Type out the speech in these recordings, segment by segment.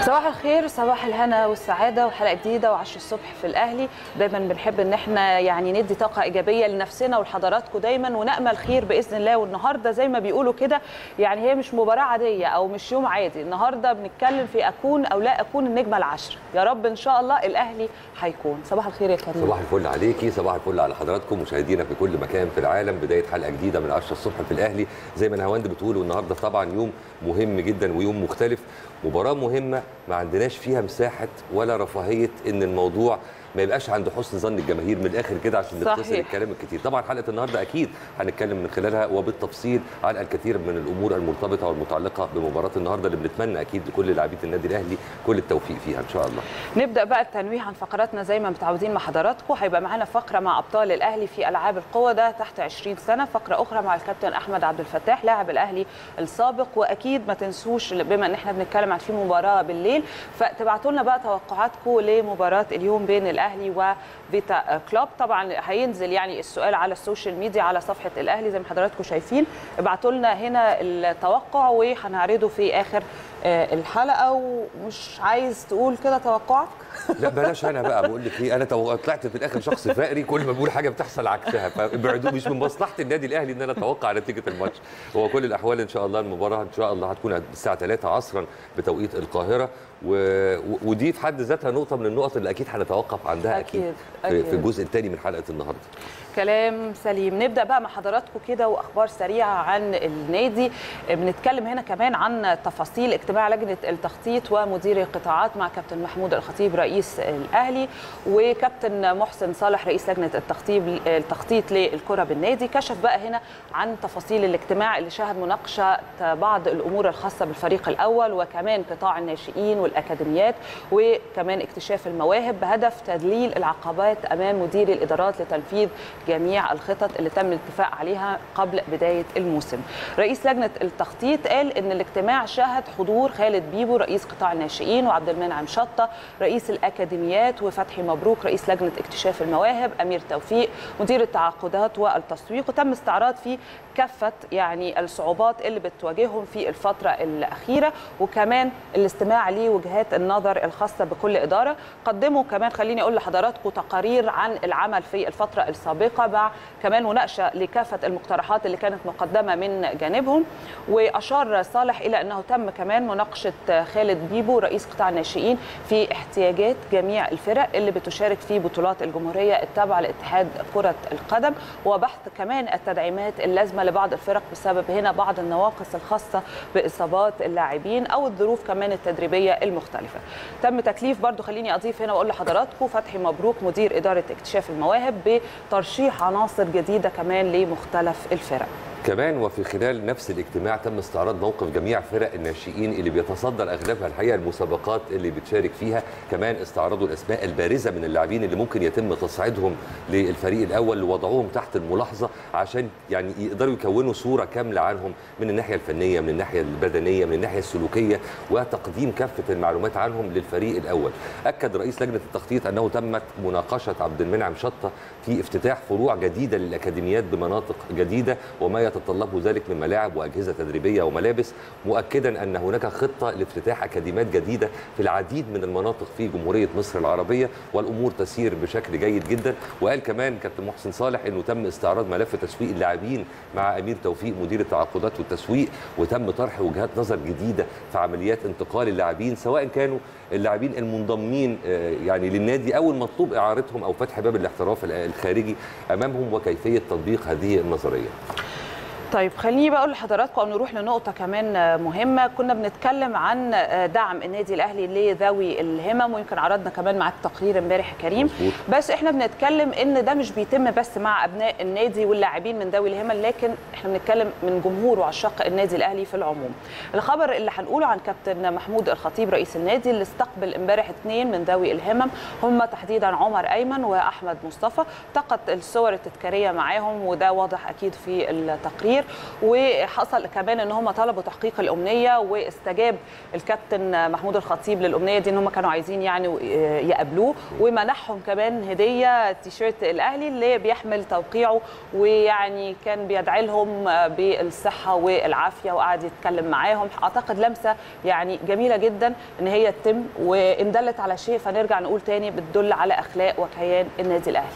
صباح الخير صباح الهنا والسعاده وحلقه جديده و10 الصبح في الاهلي دايما بنحب ان احنا يعني ندي طاقه ايجابيه لنفسنا ولحضراتكم دايما ونامل خير باذن الله والنهارده زي ما بيقولوا كده يعني هي مش مباراه عاديه او مش يوم عادي النهارده بنتكلم في اكون او لا اكون النجمه العشر يا رب ان شاء الله الاهلي هيكون صباح الخير يا كريم صباح الفل عليكي صباح الفل على حضراتكم مشاهدينا في كل مكان في العالم بدايه حلقه جديده من 10 الصبح في الاهلي زي ما نهاوند بتقول والنهارده طبعا يوم مهم جدا ويوم مختلف مباراه مهمه ما عندناش فيها مساحه ولا رفاهيه ان الموضوع ما يبقاش عند حسن ظن الجماهير من الاخر كده عشان نختصر صحيح. الكلام الكتير طبعا حلقه النهارده اكيد هنتكلم من خلالها وبالتفصيل عن الكثير من الامور المرتبطه والمتعلقه بمباراه النهارده اللي بنتمنى اكيد لكل لاعبين النادي الاهلي كل التوفيق فيها ان شاء الله نبدا بقى التنويه عن فقراتنا زي ما متعودين مع حضراتكم هيبقى معانا فقره مع ابطال الاهلي في العاب القوه ده تحت 20 سنه فقره اخرى مع الكابتن احمد عبد الفتاح لاعب الاهلي السابق واكيد ما تنسوش بما ان احنا بنتكلم عن في مباراه بالليل فتبعتوا لنا بقى توقعاتكم لمباراه اليوم بين الاهلي وفيتا كلوب طبعا هينزل يعني السؤال على السوشيال ميديا على صفحه الاهلي زي ما حضراتكم شايفين ابعتوا لنا هنا التوقع وهنعرضه في اخر آه، الحلقه ومش عايز تقول كده توقعك لا بلاش انا بقى بقول لك ايه انا تو- طلعت في الاخر شخص فقري كل ما بقول حاجه بتحصل عكسها فابعدوا مش من مصلحه النادي الاهلي ان انا اتوقع نتيجه الماتش هو كل الاحوال ان شاء الله المباراه ان شاء الله هتكون الساعه 3 عصرا بتوقيت القاهره و... و- ودي في حد ذاتها نقطه من النقط اللي اكيد هنتوقف عندها اكيد, أكيد، في, أكيد. في الجزء الثاني من حلقه النهارده كلام سليم نبدا بقى مع حضراتكم كده واخبار سريعه عن النادي بنتكلم هنا كمان عن تفاصيل اجتماع لجنه التخطيط ومدير القطاعات مع كابتن محمود الخطيب رئيس الاهلي وكابتن محسن صالح رئيس لجنه التخطيط التخطيط للكره بالنادي كشف بقى هنا عن تفاصيل الاجتماع اللي شهد مناقشه بعض الامور الخاصه بالفريق الاول وكمان قطاع الناشئين والاكاديميات وكمان اكتشاف المواهب بهدف تذليل العقبات امام مدير الادارات لتنفيذ جميع الخطط اللي تم الاتفاق عليها قبل بدايه الموسم. رئيس لجنه التخطيط قال ان الاجتماع شهد حضور خالد بيبو رئيس قطاع الناشئين وعبد المنعم شطه رئيس الاكاديميات وفتحي مبروك رئيس لجنه اكتشاف المواهب امير توفيق مدير التعاقدات والتسويق وتم استعراض فيه كافه يعني الصعوبات اللي بتواجههم في الفتره الاخيره وكمان الاستماع لوجهات النظر الخاصه بكل اداره قدموا كمان خليني اقول لحضراتكم تقارير عن العمل في الفتره السابقه مع كمان مناقشه لكافه المقترحات اللي كانت مقدمه من جانبهم واشار صالح الى انه تم كمان مناقشه خالد بيبو رئيس قطاع الناشئين في احتياجات جميع الفرق اللي بتشارك في بطولات الجمهوريه التابعه لاتحاد كره القدم وبحث كمان التدعيمات اللازمه لبعض الفرق بسبب هنا بعض النواقص الخاصه باصابات اللاعبين او الظروف كمان التدريبيه المختلفه. تم تكليف برضو خليني اضيف هنا واقول لحضراتكم فتحي مبروك مدير اداره اكتشاف المواهب بترشيح عناصر جديده كمان لمختلف الفرق. كمان وفي خلال نفس الاجتماع تم استعراض موقف جميع فرق الناشئين اللي بيتصدر اغلبها الحقيقه المسابقات اللي بتشارك فيها كمان استعرضوا الاسماء البارزه من اللاعبين اللي ممكن يتم تصعيدهم للفريق الاول لوضعهم تحت الملاحظه عشان يعني يقدروا يكونوا صوره كامله عنهم من الناحيه الفنيه من الناحيه البدنيه من الناحيه السلوكيه وتقديم كافه المعلومات عنهم للفريق الاول اكد رئيس لجنه التخطيط انه تمت مناقشه عبد المنعم شطه في افتتاح فروع جديده للاكاديميات بمناطق جديده وما يتطلبه ذلك من ملاعب واجهزه تدريبيه وملابس مؤكدا ان هناك خطه لافتتاح اكاديميات جديده في العديد من المناطق في جمهوريه مصر العربيه والامور تسير بشكل جيد جدا وقال كمان كابتن محسن صالح انه تم استعراض ملف تسويق اللاعبين مع امير توفيق مدير التعاقدات والتسويق وتم طرح وجهات نظر جديده في عمليات انتقال اللاعبين سواء كانوا اللاعبين المنضمين آه، يعني للنادي او المطلوب اعارتهم او فتح باب الاحتراف الخارجي امامهم وكيفيه تطبيق هذه النظريه طيب خليني بقول لحضراتكم او نروح لنقطه كمان مهمه كنا بنتكلم عن دعم النادي الاهلي لذوي الهمم ويمكن عرضنا كمان معاك تقرير امبارح يا كريم مظبوط. بس احنا بنتكلم ان ده مش بيتم بس مع ابناء النادي واللاعبين من ذوي الهمم لكن احنا بنتكلم من جمهور وعشاق النادي الاهلي في العموم الخبر اللي هنقوله عن كابتن محمود الخطيب رئيس النادي اللي استقبل امبارح اثنين من ذوي الهمم هم تحديدا عمر ايمن واحمد مصطفى التقط الصور التذكاريه معاهم وده واضح اكيد في التقرير الجماهير وحصل كمان ان هم طلبوا تحقيق الامنيه واستجاب الكابتن محمود الخطيب للامنيه دي ان هم كانوا عايزين يعني يقابلوه ومنحهم كمان هديه تيشيرت الاهلي اللي بيحمل توقيعه ويعني كان بيدعي لهم بالصحه والعافيه وقعد يتكلم معاهم اعتقد لمسه يعني جميله جدا ان هي تتم وان دلت على شيء فنرجع نقول تاني بتدل على اخلاق وكيان النادي الاهلي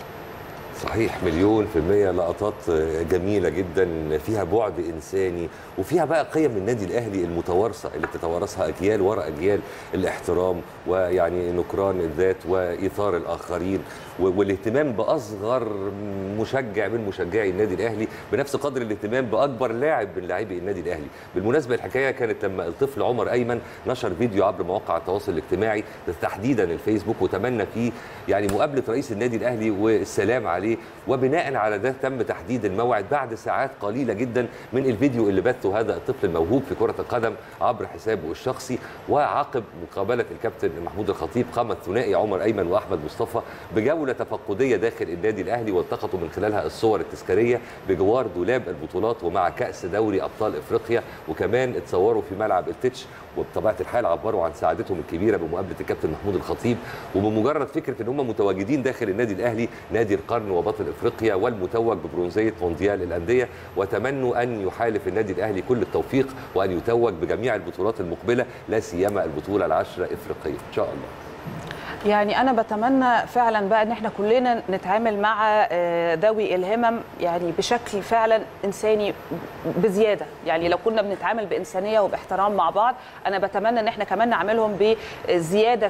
صحيح مليون في المية لقطات جميلة جدا فيها بعد إنساني وفيها بقى قيم النادي الأهلي المتوارثة اللي بتتوارثها أجيال وراء أجيال الاحترام ويعني نكران الذات وإيثار الآخرين والاهتمام بأصغر مشجع من مشجعي النادي الأهلي بنفس قدر الاهتمام بأكبر لاعب من لاعبي النادي الأهلي بالمناسبة الحكاية كانت لما الطفل عمر أيمن نشر فيديو عبر مواقع التواصل الاجتماعي تحديدا الفيسبوك وتمنى فيه يعني مقابلة رئيس النادي الأهلي والسلام عليه عليه وبناء على ده تم تحديد الموعد بعد ساعات قليله جدا من الفيديو اللي بثه هذا الطفل الموهوب في كره القدم عبر حسابه الشخصي وعقب مقابله الكابتن محمود الخطيب قام الثنائي عمر ايمن واحمد مصطفى بجوله تفقديه داخل النادي الاهلي والتقطوا من خلالها الصور التذكاريه بجوار دولاب البطولات ومع كاس دوري ابطال افريقيا وكمان اتصوروا في ملعب التتش وبطبيعه الحال عبروا عن سعادتهم الكبيره بمقابله الكابتن محمود الخطيب وبمجرد فكره ان هم متواجدين داخل النادي الاهلي نادي القرن وبطل افريقيا والمتوج ببرونزيه مونديال الانديه وتمنوا ان يحالف النادي الاهلي كل التوفيق وان يتوج بجميع البطولات المقبله لا سيما البطوله العشره افريقيه ان شاء الله يعني انا بتمنى فعلا بقى ان احنا كلنا نتعامل مع ذوي الهمم يعني بشكل فعلا انساني بزياده يعني لو كنا بنتعامل بانسانيه وباحترام مع بعض انا بتمنى ان احنا كمان نعملهم بزياده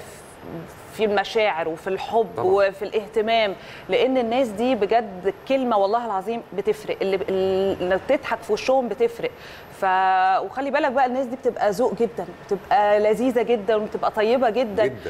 في المشاعر وفي الحب طبعا. وفي الاهتمام لان الناس دي بجد كلمه والله العظيم بتفرق اللي, اللي بتضحك في وشهم بتفرق ف وخلي بالك بقى الناس دي بتبقى ذوق جدا بتبقى لذيذه جدا وبتبقى طيبه جدا, جدا.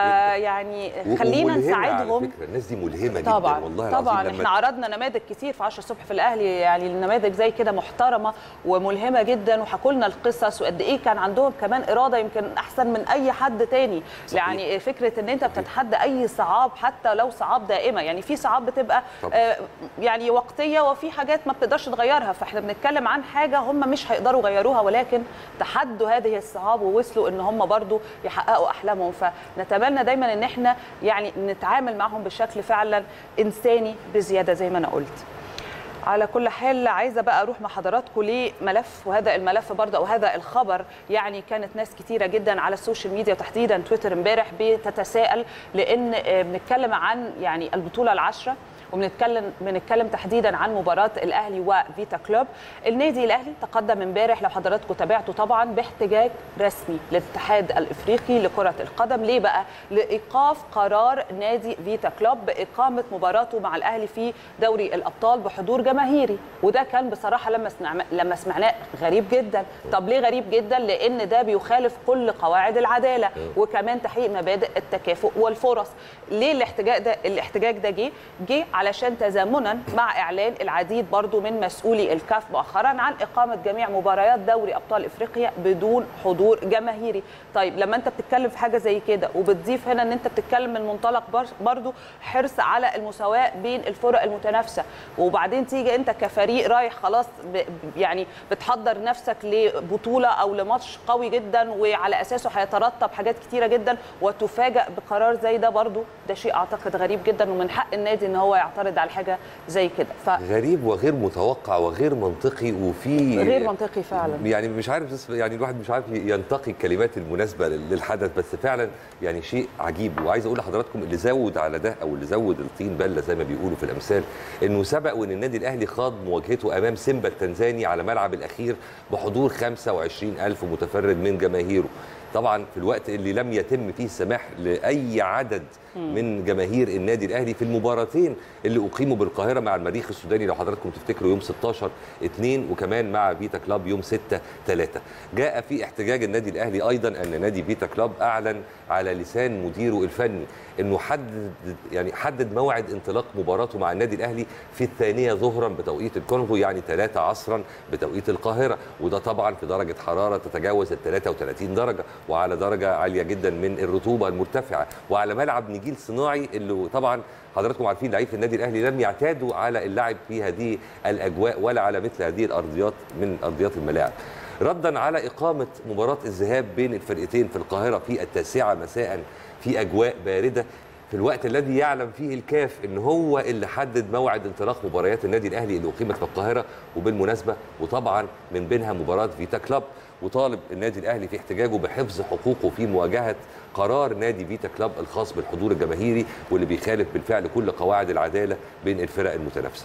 فيعني خلينا نساعدهم على فكره الناس دي ملهمه طبعا جدا والله طبعا العظيم احنا عرضنا نماذج كتير في 10 الصبح في الاهلي يعني النماذج زي كده محترمه وملهمه جدا وحكوا لنا القصص وقد ايه كان عندهم كمان اراده يمكن احسن من اي حد تاني صحيح. يعني فكره ان انت بتتحدى اي صعاب حتى لو صعاب دائمه يعني في صعاب بتبقى آه يعني وقتيه وفي حاجات ما بتقدرش تغيرها فاحنا بنتكلم عن حاجه هم مش هيقدروا يغيروها ولكن تحدوا هذه الصعاب ووصلوا ان هم برضو يحققوا احلامهم فنتمنى دايما ان احنا يعني نتعامل معهم بشكل فعلا انساني بزياده زي ما انا قلت على كل حال عايزه بقى اروح مع حضراتكم لملف وهذا الملف برضه او هذا الخبر يعني كانت ناس كتيره جدا على السوشيال ميديا وتحديدا تويتر امبارح بتتساءل لان بنتكلم عن يعني البطوله العشره وبنتكلم بنتكلم تحديدا عن مباراه الاهلي وفيتا كلوب النادي الاهلي تقدم امبارح لو حضراتكم تابعتوا طبعا باحتجاج رسمي للاتحاد الافريقي لكره القدم ليه بقى لايقاف قرار نادي فيتا كلوب باقامه مباراته مع الاهلي في دوري الابطال بحضور جماهيري وده كان بصراحه لما سمعنا لما سمعناه غريب جدا طب ليه غريب جدا لان ده بيخالف كل قواعد العداله وكمان تحقيق مبادئ التكافؤ والفرص ليه الاحتجاج ده الاحتجاج ده جه جه علشان تزامنا مع اعلان العديد برضو من مسؤولي الكاف مؤخرا عن اقامه جميع مباريات دوري ابطال افريقيا بدون حضور جماهيري طيب لما انت بتتكلم في حاجه زي كده وبتضيف هنا ان انت بتتكلم من منطلق برضو حرص على المساواه بين الفرق المتنافسه وبعدين تيجي انت كفريق رايح خلاص يعني بتحضر نفسك لبطوله او لماتش قوي جدا وعلى اساسه هيترتب حاجات كتيره جدا وتفاجئ بقرار زي ده برضو ده شيء اعتقد غريب جدا ومن حق النادي ان هو يعترض على حاجه زي كده ف... غريب وغير متوقع وغير منطقي وفي غير منطقي فعلا يعني مش عارف يعني الواحد مش عارف ينتقي الكلمات المناسبه للحدث بس فعلا يعني شيء عجيب وعايز اقول لحضراتكم اللي زود على ده او اللي زود الطين بله زي ما بيقولوا في الامثال انه سبق وان النادي الاهلي خاض مواجهته امام سيمبا التنزاني على ملعب الاخير بحضور 25000 متفرج من جماهيره طبعا في الوقت اللي لم يتم فيه السماح لاي عدد من جماهير النادي الاهلي في المباراتين اللي اقيموا بالقاهره مع المريخ السوداني لو حضراتكم تفتكروا يوم 16 2 وكمان مع فيتا كلاب يوم 6 3 جاء في احتجاج النادي الاهلي ايضا ان نادي فيتا كلاب اعلن على لسان مديره الفني انه حدد يعني حدد موعد انطلاق مباراته مع النادي الاهلي في الثانيه ظهرا بتوقيت الكونغو يعني 3 عصرا بتوقيت القاهره وده طبعا في درجه حراره تتجاوز ال 33 درجه وعلى درجه عاليه جدا من الرطوبه المرتفعه وعلى ملعب نجيل صناعي اللي طبعا حضراتكم عارفين لعيبه النادي الاهلي لم يعتادوا على اللعب في هذه الاجواء ولا على مثل هذه الارضيات من ارضيات الملاعب ردا على اقامه مباراه الذهاب بين الفرقتين في القاهره في التاسعه مساء في اجواء بارده في الوقت الذي يعلم فيه الكاف ان هو اللي حدد موعد انطلاق مباريات النادي الاهلي اللي اقيمت في القاهره وبالمناسبه وطبعا من بينها مباراه فيتا كلاب وطالب النادي الاهلي في احتجاجه بحفظ حقوقه في مواجهه قرار نادي فيتا كلاب الخاص بالحضور الجماهيري واللي بيخالف بالفعل كل قواعد العداله بين الفرق المتنافسه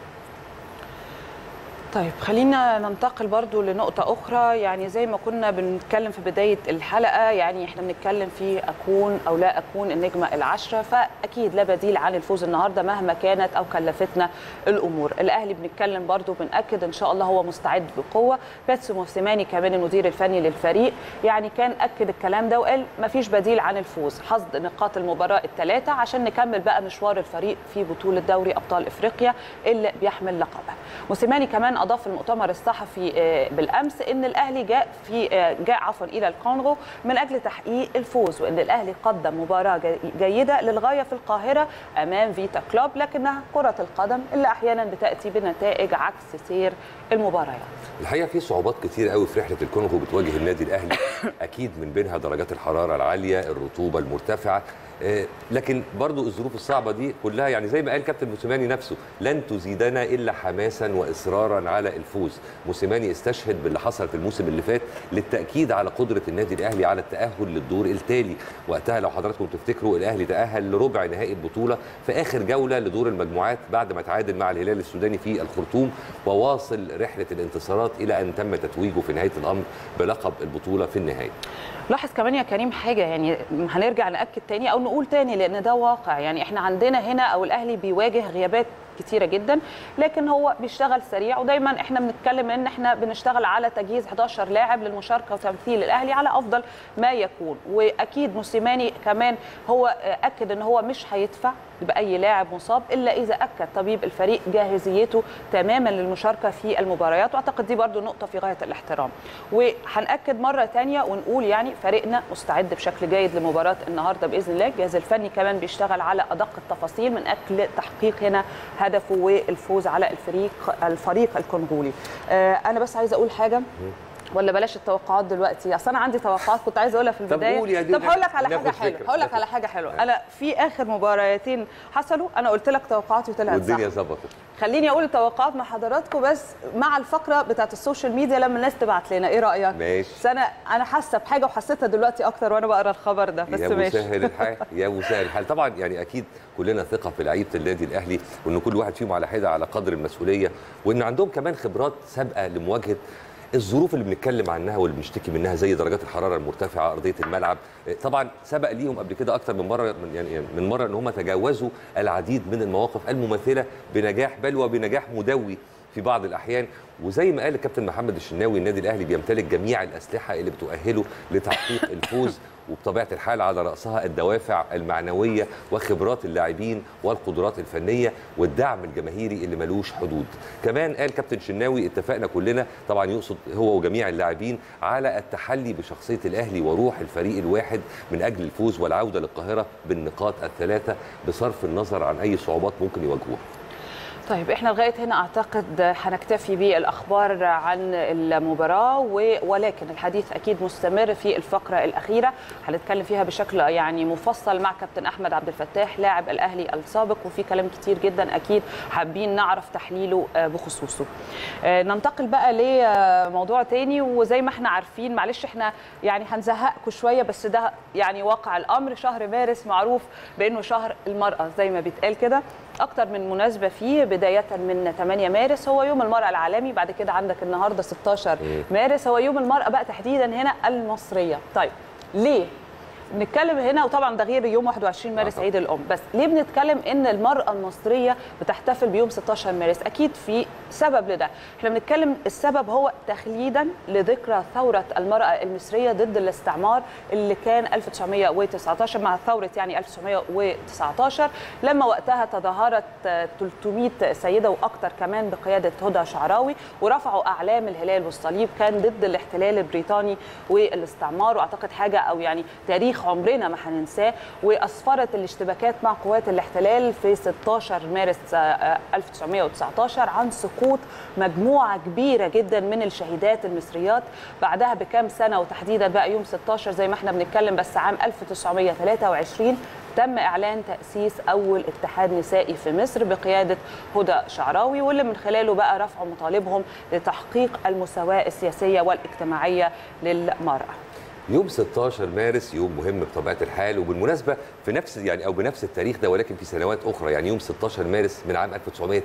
طيب خلينا ننتقل برضو لنقطة أخرى يعني زي ما كنا بنتكلم في بداية الحلقة يعني احنا بنتكلم في أكون أو لا أكون النجمة العشرة فأكيد لا بديل عن الفوز النهاردة مهما كانت أو كلفتنا الأمور الأهلي بنتكلم برضو بنأكد إن شاء الله هو مستعد بقوة باتسو موسيماني كمان المدير الفني للفريق يعني كان أكد الكلام ده وقال مفيش بديل عن الفوز حصد نقاط المباراة الثلاثة عشان نكمل بقى مشوار الفريق في بطولة دوري أبطال إفريقيا اللي بيحمل لقبه موسيماني كمان اضاف في المؤتمر الصحفي بالامس ان الاهلي جاء في جاء عفوا الى الكونغو من اجل تحقيق الفوز وان الاهلي قدم مباراه جيده للغايه في القاهره امام فيتا كلوب لكنها كره القدم اللي احيانا بتاتي بنتائج عكس سير المباريات. الحقيقه في صعوبات كتير قوي في رحله الكونغو بتواجه النادي الاهلي اكيد من بينها درجات الحراره العاليه الرطوبه المرتفعه لكن برضو الظروف الصعبه دي كلها يعني زي ما قال كابتن موسيماني نفسه لن تزيدنا الا حماسا واصرارا على الفوز موسيماني استشهد باللي حصل في الموسم اللي فات للتاكيد على قدره النادي الاهلي على التاهل للدور التالي وقتها لو حضراتكم تفتكروا الاهلي تاهل لربع نهائي البطوله في اخر جوله لدور المجموعات بعد ما تعادل مع الهلال السوداني في الخرطوم وواصل رحله الانتصارات الى ان تم تتويجه في نهايه الامر بلقب البطوله في النهايه لاحظ كمان يا كريم حاجه يعني هنرجع ناكد تاني او نقول تاني لان ده واقع يعني احنا عندنا هنا او الاهلي بيواجه غيابات كتيره جدا لكن هو بيشتغل سريع ودايما احنا بنتكلم ان احنا بنشتغل على تجهيز 11 لاعب للمشاركه وتمثيل الاهلي على افضل ما يكون واكيد موسيماني كمان هو اكد ان هو مش هيدفع باي لاعب مصاب الا اذا اكد طبيب الفريق جاهزيته تماما للمشاركه في المباريات واعتقد دي برضو نقطه في غايه الاحترام وهناكد مره ثانيه ونقول يعني فريقنا مستعد بشكل جيد لمباراه النهارده باذن الله الجهاز الفني كمان بيشتغل على ادق التفاصيل من اجل تحقيق هنا هدفه والفوز على الفريق الفريق الكونغولي آه انا بس عايزه اقول حاجه ولا بلاش التوقعات دلوقتي اصل انا عندي توقعات كنت عايزه اقولها في البدايه طب, طب هقول لك على حاجه حلوه هقول لك على حاجه حلوه انا في اخر مباراتين حصلوا انا قلت لك توقعاتي وطلعت صح والدنيا ظبطت خليني اقول التوقعات مع حضراتكم بس مع الفقره بتاعت السوشيال ميديا لما الناس تبعت لنا ايه رايك ماشي انا انا حاسه بحاجه وحسيتها دلوقتي اكتر وانا بقرا الخبر ده بس يا ماشي مسهل الحال يا مسهل الحال طبعا يعني اكيد كلنا ثقه في لعيبه النادي الاهلي وان كل واحد فيهم على حده على قدر المسؤوليه وان عندهم كمان خبرات سابقه لمواجهه الظروف اللي بنتكلم عنها واللي بنشتكي منها زي درجات الحراره المرتفعه ارضيه الملعب طبعا سبق ليهم قبل كده اكتر من مره من يعني من مره ان هم تجاوزوا العديد من المواقف المماثله بنجاح بل وبنجاح مدوي في بعض الاحيان وزي ما قال الكابتن محمد الشناوي النادي الاهلي بيمتلك جميع الاسلحه اللي بتؤهله لتحقيق الفوز وبطبيعه الحال على راسها الدوافع المعنويه وخبرات اللاعبين والقدرات الفنيه والدعم الجماهيري اللي ملوش حدود. كمان قال كابتن شناوي اتفقنا كلنا طبعا يقصد هو وجميع اللاعبين على التحلي بشخصيه الاهلي وروح الفريق الواحد من اجل الفوز والعوده للقاهره بالنقاط الثلاثه بصرف النظر عن اي صعوبات ممكن يواجهوها. طيب احنا لغايه هنا اعتقد هنكتفي بالاخبار عن المباراه ولكن الحديث اكيد مستمر في الفقره الاخيره هنتكلم فيها بشكل يعني مفصل مع كابتن احمد عبد الفتاح لاعب الاهلي السابق وفي كلام كتير جدا اكيد حابين نعرف تحليله بخصوصه. ننتقل بقى لموضوع تاني وزي ما احنا عارفين معلش احنا يعني هنزهقكم شويه بس ده يعني واقع الامر شهر مارس معروف بانه شهر المراه زي ما بيتقال كده اكتر من مناسبه فيه بدايه من 8 مارس هو يوم المراه العالمي بعد كده عندك النهارده 16 مارس هو يوم المراه بقى تحديدا هنا المصريه طيب ليه بنتكلم هنا وطبعا ده غير يوم 21 مارس آه. عيد الام بس ليه بنتكلم ان المراه المصريه بتحتفل بيوم 16 مارس اكيد في سبب لده احنا بنتكلم السبب هو تخليدا لذكرى ثوره المراه المصريه ضد الاستعمار اللي كان 1919 مع ثوره يعني 1919 لما وقتها تظاهرت آه، 300 سيده واكثر كمان بقياده هدى شعراوي ورفعوا اعلام الهلال والصليب كان ضد الاحتلال البريطاني والاستعمار واعتقد حاجه او يعني تاريخ عمرنا ما هننساه واسفرت الاشتباكات مع قوات الاحتلال في 16 مارس آه، آه، 1919 عن سقوط مجموعه كبيره جدا من الشهيدات المصريات بعدها بكام سنه وتحديدا بقى يوم 16 زي ما احنا بنتكلم بس عام 1923 تم اعلان تاسيس اول اتحاد نسائي في مصر بقياده هدى شعراوي واللي من خلاله بقى رفعوا مطالبهم لتحقيق المساواه السياسيه والاجتماعيه للمراه يوم 16 مارس يوم مهم بطبيعه الحال وبالمناسبه في نفس يعني او بنفس التاريخ ده ولكن في سنوات اخرى يعني يوم 16 مارس من عام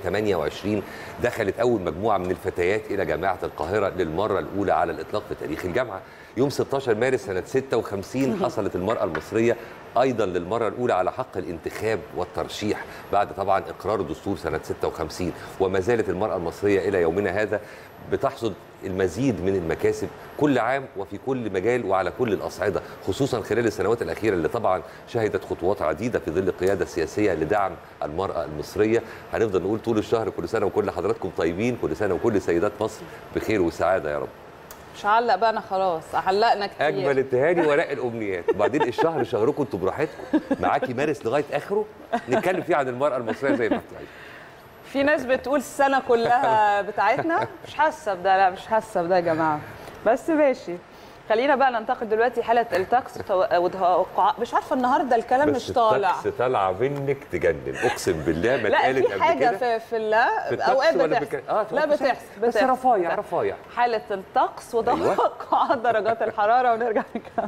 1928 دخلت اول مجموعه من الفتيات الى جامعه القاهره للمره الاولى على الاطلاق في تاريخ الجامعه يوم 16 مارس سنه 56 حصلت المراه المصريه ايضا للمره الاولى على حق الانتخاب والترشيح بعد طبعا اقرار الدستور سنه 56 وما زالت المراه المصريه الى يومنا هذا بتحصد المزيد من المكاسب كل عام وفي كل مجال وعلى كل الاصعده خصوصا خلال السنوات الاخيره اللي طبعا شهدت خطوات عديده في ظل القياده السياسيه لدعم المراه المصريه هنفضل نقول طول الشهر كل سنه وكل حضراتكم طيبين كل سنه وكل سيدات مصر بخير وسعاده يا رب مش هعلق بقى انا خلاص علقنا كتير اجمل التهاني وراء الامنيات وبعدين الشهر شهركم انتوا براحتكم معاكي مارس لغايه اخره نتكلم فيه عن المراه المصريه زي ما انتوا عايزين في ناس بتقول السنه كلها بتاعتنا مش حاسه بده لا مش حاسه بده يا جماعه بس ماشي خلينا بقى ننتقد دلوقتي حاله الطقس وتو- وتوقع مش عارفه النهارده الكلام بس مش طالع الطقس طالعه منك تجنن اقسم بالله ما لا اتقالت في قبل حاجه كده في في لا في الطقس اوقات ولا في بتحصل الك- آه، لا بتحصل. بتحصل بس بتحصل. رفايع رفايع حالة الطقس وتوقع درجات الحرارة ونرجع نكمل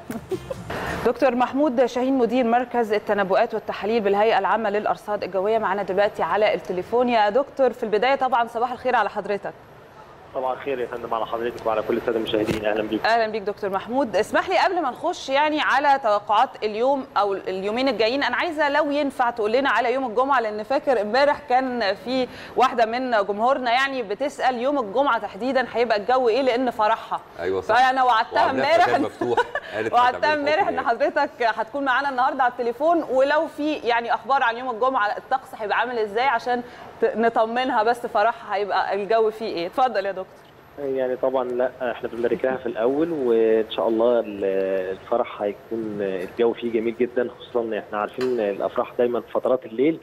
دكتور محمود شاهين مدير مركز التنبؤات والتحاليل بالهيئة العامة للأرصاد الجوية معنا دلوقتي على التليفون يا دكتور في البداية طبعا صباح الخير على حضرتك طبعا الخير يا فندم على حضرتك وعلى كل الساده المشاهدين اهلا بيكم اهلا بيك دكتور محمود اسمح لي قبل ما نخش يعني على توقعات اليوم او اليومين الجايين انا عايزه لو ينفع تقول لنا على يوم الجمعه لان فاكر امبارح كان في واحده من جمهورنا يعني بتسال يوم الجمعه تحديدا هيبقى الجو ايه لان فرحها ايوه صح فانا وعدتها وعاملاها امبارح مكان إن- مفتوح قالت وعدتها هتعمل امبارح ان فوق حضرتك هتكون معانا النهارده على التليفون ولو في يعني اخبار عن يوم الجمعه الطقس هيبقى عامل ازاي عشان ت- نطمنها بس فرحها هيبقى الجو فيه ايه اتفضل يا دكتور يعني طبعا لا احنا بنبارك لها في الاول وان شاء الله ال- الفرح هيكون الجو فيه جميل جدا خصوصا ان احنا عارفين الافراح دايما في فترات الليل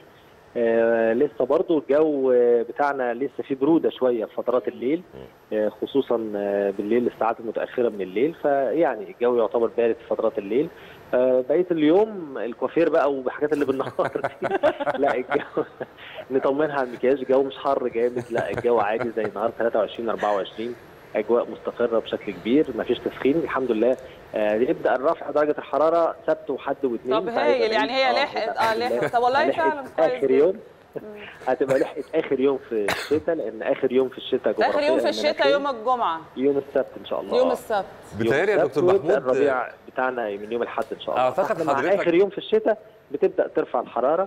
آه لسه برضو الجو بتاعنا لسه فيه بروده شويه في فترات الليل آه خصوصا آه بالليل الساعات المتاخره من الليل فيعني الجو يعتبر بارد في فترات الليل آه بقيه اليوم الكوافير بقى وبحاجات اللي بالنهار دي لا الجو نطمنها على المكياج الجو مش حر جامد لا الجو عادي زي النهار 23 24 اجواء مستقره بشكل كبير مفيش تسخين الحمد لله آه يبدا الرفع درجه الحراره سبت وحد واثنين طب هايل يعني هي لحقت اه لحقت طب والله فعلا كويس اخر جدا. يوم هتبقى لحقت اخر يوم في الشتاء لان اخر يوم في الشتاء اخر يوم في جغرافياً الشتاء مناخيا يوم الجمعه يوم السبت ان شاء الله يوم آه. السبت بتهيألي يا يوم دكتور السبت ويبدأ محمود الربيع بتاعنا من يوم الاحد ان شاء الله أعتقد فإحنا مع حضرتك- اخر يوم في الشتاء بتبدا ترفع الحراره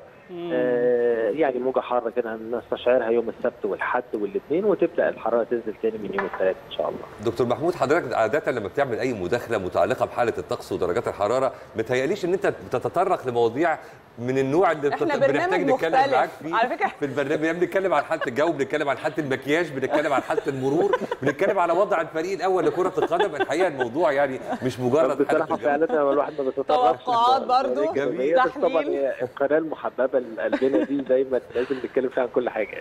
آه يعني موجه حاره كده هنستشعرها يوم السبت والحد والاثنين وتبدا الحراره تنزل تاني من يوم الثلاث ان شاء الله دكتور محمود حضرتك عاده لما بتعمل اي مداخله متعلقه بحاله الطقس ودرجات الحراره متهيأليش ان انت بتتطرق لمواضيع من النوع اللي إحنا بت- برنامج بنحتاج نتكلم مختلف. معاك فيه على فكرة- في البرنامج يعني بنتكلم عن حاله الجو بنتكلم عن حاله المكياج بنتكلم عن حاله المرور بنتكلم على وضع الفريق الاول لكره القدم الحقيقه الموضوع يعني مش مجرد حاله بصراحه الجو فعلا هو الواحد ما بيتطرقش توقعات لل- برضو، للجمعية، بس طبعا تحليل. هي القناه المحببه لقلبنا دي دايما لازم نتكلم فيها عن كل حاجه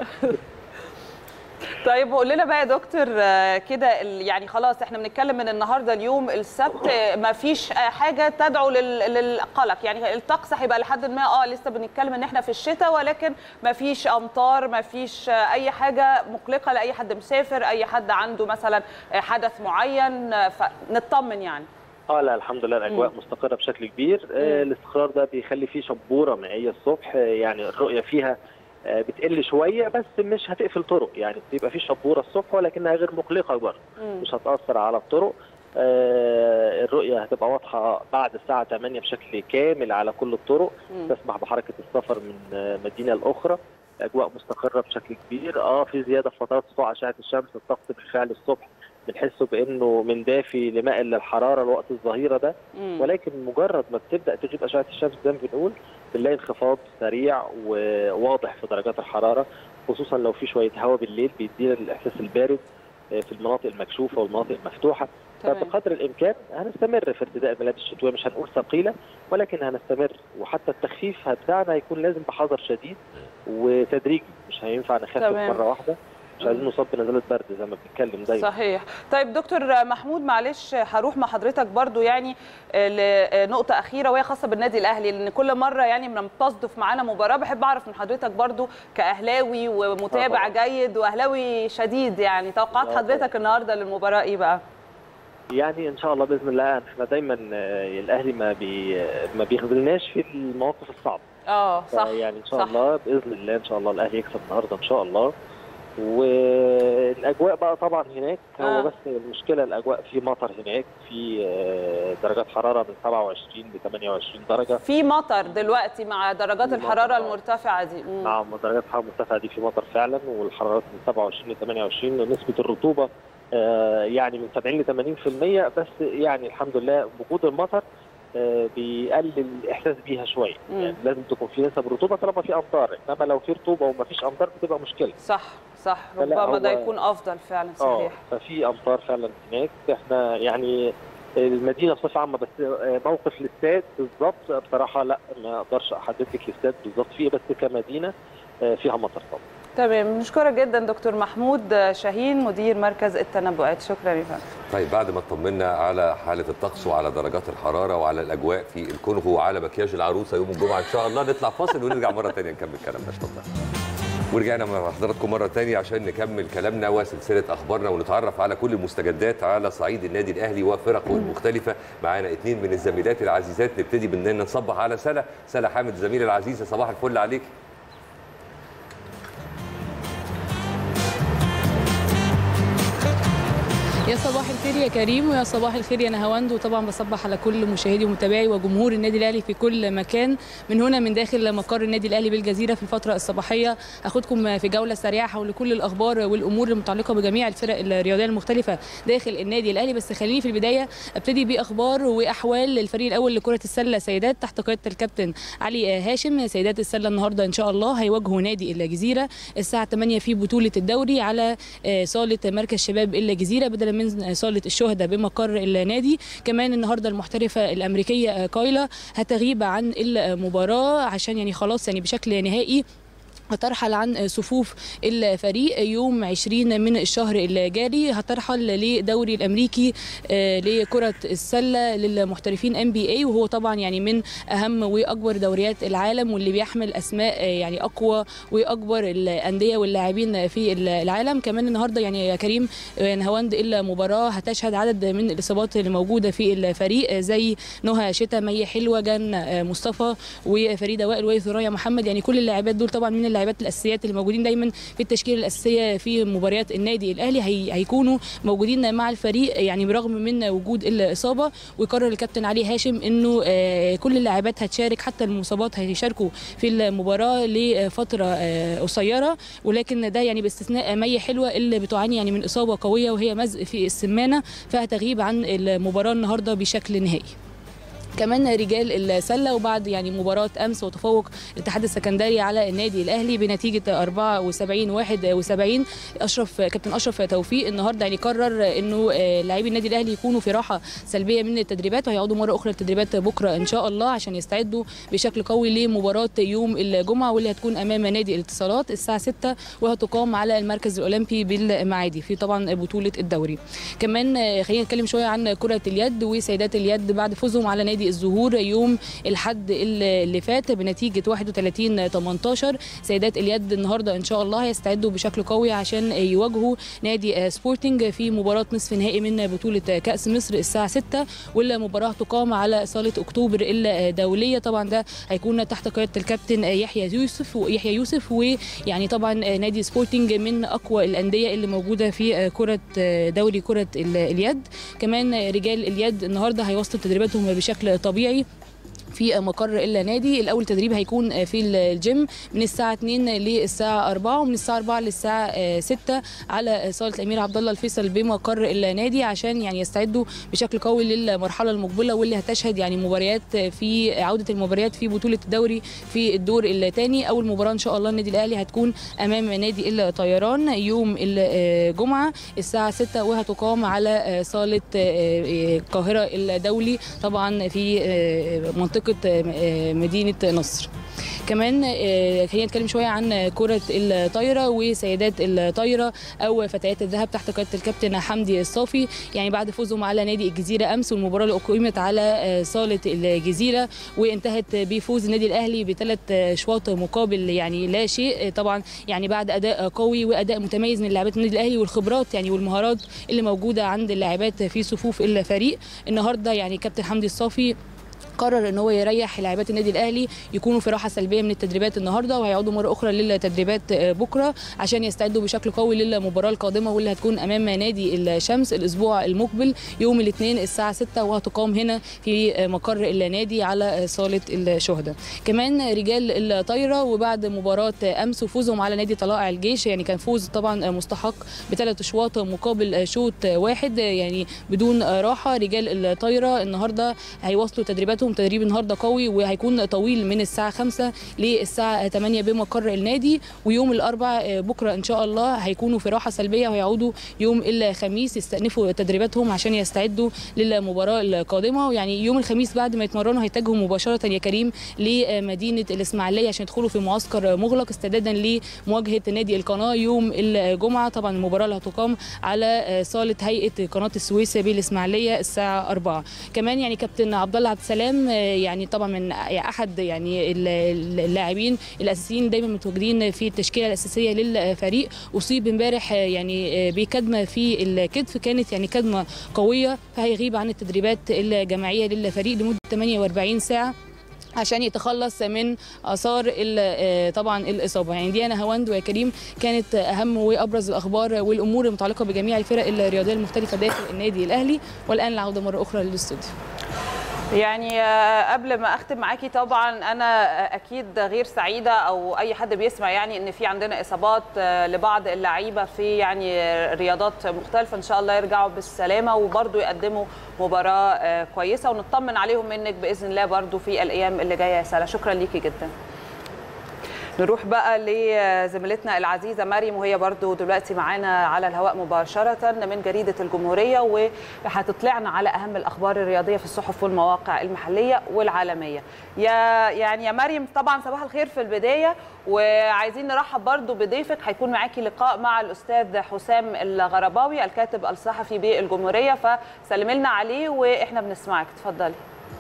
طيب قول لنا بقى يا دكتور آه، كده ال- يعني خلاص احنا بنتكلم من النهارده اليوم السبت آه، ما فيش آه، حاجه تدعو لل- للقلق يعني الطقس هيبقى لحد ما اه لسه بنتكلم ان احنا في الشتاء ولكن ما فيش امطار ما فيش آه، اي حاجه مقلقه لاي حد مسافر اي حد عنده مثلا آه، حدث معين آه، فنطمن يعني اه لا الحمد لله الاجواء مستقره بشكل كبير آه الاستقرار ده بيخلي فيه شبوره مائيه الصبح آه يعني الرؤيه فيها آه بتقل شويه بس مش هتقفل طرق يعني بيبقى في شبوره الصبح ولكنها غير مقلقه برضه مم. مش هتاثر على الطرق آه، الرؤيه هتبقى واضحه بعد الساعه 8 بشكل كامل على كل الطرق مم. تسمح بحركه السفر من آه، مدينه لاخرى اجواء مستقره بشكل كبير اه في زياده في فترات سطوع اشعه الشمس الطقس بالفعل الصبح بنحسه بانه من دافي لمائل للحراره الوقت الظهيره ده مم. ولكن مجرد ما بتبدا تغيب اشعه الشمس زي ما بنقول بنلاقي انخفاض سريع وواضح في درجات الحراره خصوصا لو في شويه هواء بالليل بيدينا الاحساس البارد آه، في المناطق المكشوفه والمناطق المفتوحه تمام. فبقدر الامكان هنستمر في ارتداء الملابس الشتويه مش هنقول ثقيله ولكن هنستمر وحتى التخفيف بتاعنا هيكون لازم بحذر شديد وتدريجي مش هينفع نخفف تمام. مره واحده مش عايزين نصاب بنزله برد زي ما بنتكلم دايما صحيح طيب دكتور محمود معلش هروح مع حضرتك برضو يعني لنقطة أخيرة وهي خاصة بالنادي الأهلي لأن كل مرة يعني لما بتصدف معانا مباراة بحب أعرف من حضرتك برضو كأهلاوي ومتابع طبعاً. جيد وأهلاوي شديد يعني توقعات لا حضرتك النهاردة للمباراة إيه بقى؟ يعني ان شاء الله باذن الله احنا دايما آه، الاهلي ما بي ما بيخذلناش في المواقف الصعبه اه صح يعني ان شاء صح. الله باذن الله ان شاء الله الاهلي يكسب النهارده ان شاء الله والاجواء بقى طبعا هناك هو آه. بس المشكله الاجواء في مطر هناك في آه، درجات حراره من 27 ل 28 درجه في مطر دلوقتي مع درجات في الحرارة مطر، آه. المرتفعة دي مم. نعم درجات الحراره المرتفعه دي في مطر فعلا والحرارات من 27 ل 28 نسبه الرطوبه آه، يعني من 70 ل 80% بس يعني الحمد لله وجود المطر آه، بيقلل الاحساس بيها شويه مم. يعني لازم تكون في نسب رطوبه طالما في امطار انما لو في رطوبه وما فيش امطار بتبقى مشكله صح صح فلا ربما ده هو- يكون أفضل فعلا اه صحيح ففي امطار فعلا هناك احنا يعني المدينه بصفه عامه بس آه، موقف الاستاد بالظبط بصراحه لا ما اقدرش احدد لك الاستاد بالظبط فيه بس كمدينه آه، فيها مطر طبعا تمام نشكرك جدا دكتور محمود شاهين مدير مركز التنبؤات شكرا يا فندم طيب بعد ما اطمنا على حاله الطقس وعلى درجات الحراره وعلى الاجواء في الكونغو وعلى مكياج العروسه يوم الجمعه ان شاء الله نطلع فاصل ونرجع مره ثانيه نكمل كلامنا اتفضل ورجعنا مع حضراتكم مره ثانيه عشان نكمل كلامنا وسلسله اخبارنا ونتعرف على كل المستجدات على صعيد النادي الاهلي وفرقه المختلفه معانا اثنين من الزميلات العزيزات نبتدي باننا نصبح على سلا سلا حامد الزميله العزيزه صباح الفل عليك يا صباح الخير يا كريم ويا صباح الخير يا نهاوند وطبعا بصبح على كل مشاهدي ومتابعي وجمهور النادي الاهلي في كل مكان من هنا من داخل مقر النادي الاهلي بالجزيره في الفتره الصباحيه هاخدكم في جوله سريعه حول كل الاخبار والامور المتعلقه بجميع الفرق الرياضيه المختلفه داخل النادي الاهلي بس خليني في البدايه ابتدي باخبار واحوال الفريق الاول لكره السله سيدات تحت قياده الكابتن علي هاشم سيدات السله النهارده ان شاء الله هيواجهوا نادي الجزيره الساعه 8 في بطوله الدوري على آه، صاله مركز شباب الجزيره بدلا من صاله الشهداء بمقر النادي كمان النهارده المحترفه الامريكيه آه، كايلا هتغيب عن المباراه عشان يعني خلاص يعني بشكل نهائي هترحل عن صفوف الفريق يوم 20 من الشهر الجاري هترحل لدوري الامريكي آه، لكره السله للمحترفين ام بي اي وهو طبعا يعني من اهم واكبر دوريات العالم واللي بيحمل اسماء آه، يعني اقوى واكبر الانديه واللاعبين في العالم كمان النهارده يعني يا كريم آه، نهاوند المباراه هتشهد عدد من الاصابات اللي موجوده في الفريق آه، زي نهى شتا مي حلوه جن آه، مصطفى وفريده وائل وثريا محمد يعني كل اللاعبات دول طبعا من اللاعبات الاساسيات اللي موجودين دايما في التشكيله الاساسيه في مباريات النادي الاهلي هي هيكونوا موجودين مع الفريق يعني برغم من وجود الاصابه وقرر الكابتن علي هاشم انه آه، كل اللاعبات هتشارك حتى المصابات هيشاركوا في المباراه لفتره آه، قصيره ولكن ده يعني باستثناء مي حلوه اللي بتعاني يعني من اصابه قويه وهي مزق في السمانه فهتغيب عن المباراه النهارده بشكل نهائي كمان رجال السله وبعد يعني مباراه امس وتفوق الاتحاد السكندري على النادي الاهلي بنتيجه 74 71 اشرف كابتن اشرف توفيق النهارده يعني قرر انه آه، لاعبي النادي الاهلي يكونوا في راحه سلبيه من التدريبات وهيقعدوا مره اخرى التدريبات بكره ان شاء الله عشان يستعدوا بشكل قوي لمباراه يوم الجمعه واللي هتكون امام نادي الاتصالات الساعه 6 وهتقام على المركز الاولمبي بالمعادي في طبعا بطوله الدوري كمان آه، خلينا نتكلم شويه عن كره اليد وسيدات اليد بعد فوزهم على نادي نادي الزهور يوم الحد اللي فات بنتيجه 31 18 سيدات اليد النهارده ان شاء الله هيستعدوا بشكل قوي عشان يواجهوا نادي سبورتنج في مباراه نصف نهائي من بطوله كاس مصر الساعه 6 والمباراه تقام على صاله اكتوبر الدوليه طبعا ده هيكون تحت قياده الكابتن يحيى يوسف ويحيى يوسف ويعني طبعا نادي سبورتنج من اقوى الانديه اللي موجوده في كره دوري كره اليد كمان رجال اليد النهارده هيواصلوا تدريباتهم بشكل طبيعي في مقر النادي الاول تدريب هيكون في الجيم من الساعه 2 للساعه 4 ومن الساعه 4 للساعه 6 على صاله الامير عبد الله الفيصل بمقر النادي عشان يعني يستعدوا بشكل قوي للمرحله المقبله واللي هتشهد يعني مباريات في عوده المباريات في بطوله الدوري في الدور الثاني اول مباراه ان شاء الله النادي الاهلي هتكون امام نادي الطيران يوم الجمعه الساعه 6 وهتقام على صاله القاهره الدولي طبعا في منطقه مدينه نصر كمان خلينا نتكلم شويه عن كره الطايره وسيدات الطايره او فتيات الذهب تحت قياده الكابتن حمدي الصافي يعني بعد فوزهم على نادي الجزيره امس والمباراه اللي اقيمت على صاله الجزيره وانتهت بفوز النادي الاهلي بثلاث اشواط مقابل يعني لا شيء طبعا يعني بعد اداء قوي واداء متميز من لاعبات النادي الاهلي والخبرات يعني والمهارات اللي موجوده عند اللاعبات في صفوف الفريق النهارده يعني كابتن حمدي الصافي قرر ان هو يريح لاعبات النادي الاهلي يكونوا في راحه سلبيه من التدريبات النهارده وهيعودوا مره اخرى للتدريبات بكره عشان يستعدوا بشكل قوي للمباراه القادمه واللي هتكون امام نادي الشمس الاسبوع المقبل يوم الاثنين الساعه 6 وهتقام هنا في مقر النادي على صاله الشهداء كمان رجال الطايره وبعد مباراه امس وفوزهم على نادي طلائع الجيش يعني كان فوز طبعا مستحق بثلاث اشواط مقابل شوط واحد يعني بدون راحه رجال الطايره النهارده هيواصلوا تدريباتهم عندهم تدريب النهارده قوي وهيكون طويل من الساعه 5 للساعه 8 بمقر النادي ويوم الاربع بكره ان شاء الله هيكونوا في راحه سلبيه وهيعودوا يوم الخميس يستأنفوا تدريباتهم عشان يستعدوا للمباراه القادمه ويعني يوم الخميس بعد ما يتمرنوا هيتجهوا مباشره يا كريم لمدينه الاسماعيليه عشان يدخلوا في معسكر مغلق استعدادا لمواجهه نادي القناه يوم الجمعه طبعا المباراه اللي هتقام على صاله هيئه قناه السويس بالاسماعيليه الساعه 4 كمان يعني كابتن عبد الله عبد السلام يعني طبعا من احد يعني اللاعبين الاساسيين دايما متواجدين في التشكيله الاساسيه للفريق اصيب امبارح يعني بكدمه في الكتف كانت يعني كدمه قويه فهيغيب عن التدريبات الجماعيه للفريق لمده 48 ساعه عشان يتخلص من اثار طبعا الاصابه يعني دي انا هوند ويا كريم كانت اهم وابرز الاخبار والامور المتعلقه بجميع الفرق الرياضيه المختلفه داخل النادي الاهلي والان العوده مره اخرى للاستوديو يعني قبل ما اختم معاكي طبعا انا اكيد غير سعيده او اي حد بيسمع يعني ان في عندنا اصابات لبعض اللعيبه في يعني رياضات مختلفه ان شاء الله يرجعوا بالسلامه وبرضه يقدموا مباراه كويسه ونطمن عليهم منك باذن الله برضه في الايام اللي جايه يا سلا شكرا ليكي جدا نروح بقى لزميلتنا العزيزة مريم وهي برضو دلوقتي معانا على الهواء مباشرة من جريدة الجمهورية وهتطلعنا على أهم الأخبار الرياضية في الصحف والمواقع المحلية والعالمية يا يعني يا مريم طبعا صباح الخير في البداية وعايزين نرحب برضو بضيفك هيكون معاكي لقاء مع الأستاذ حسام الغرباوي الكاتب الصحفي بالجمهورية فسلمي لنا عليه وإحنا بنسمعك اتفضلي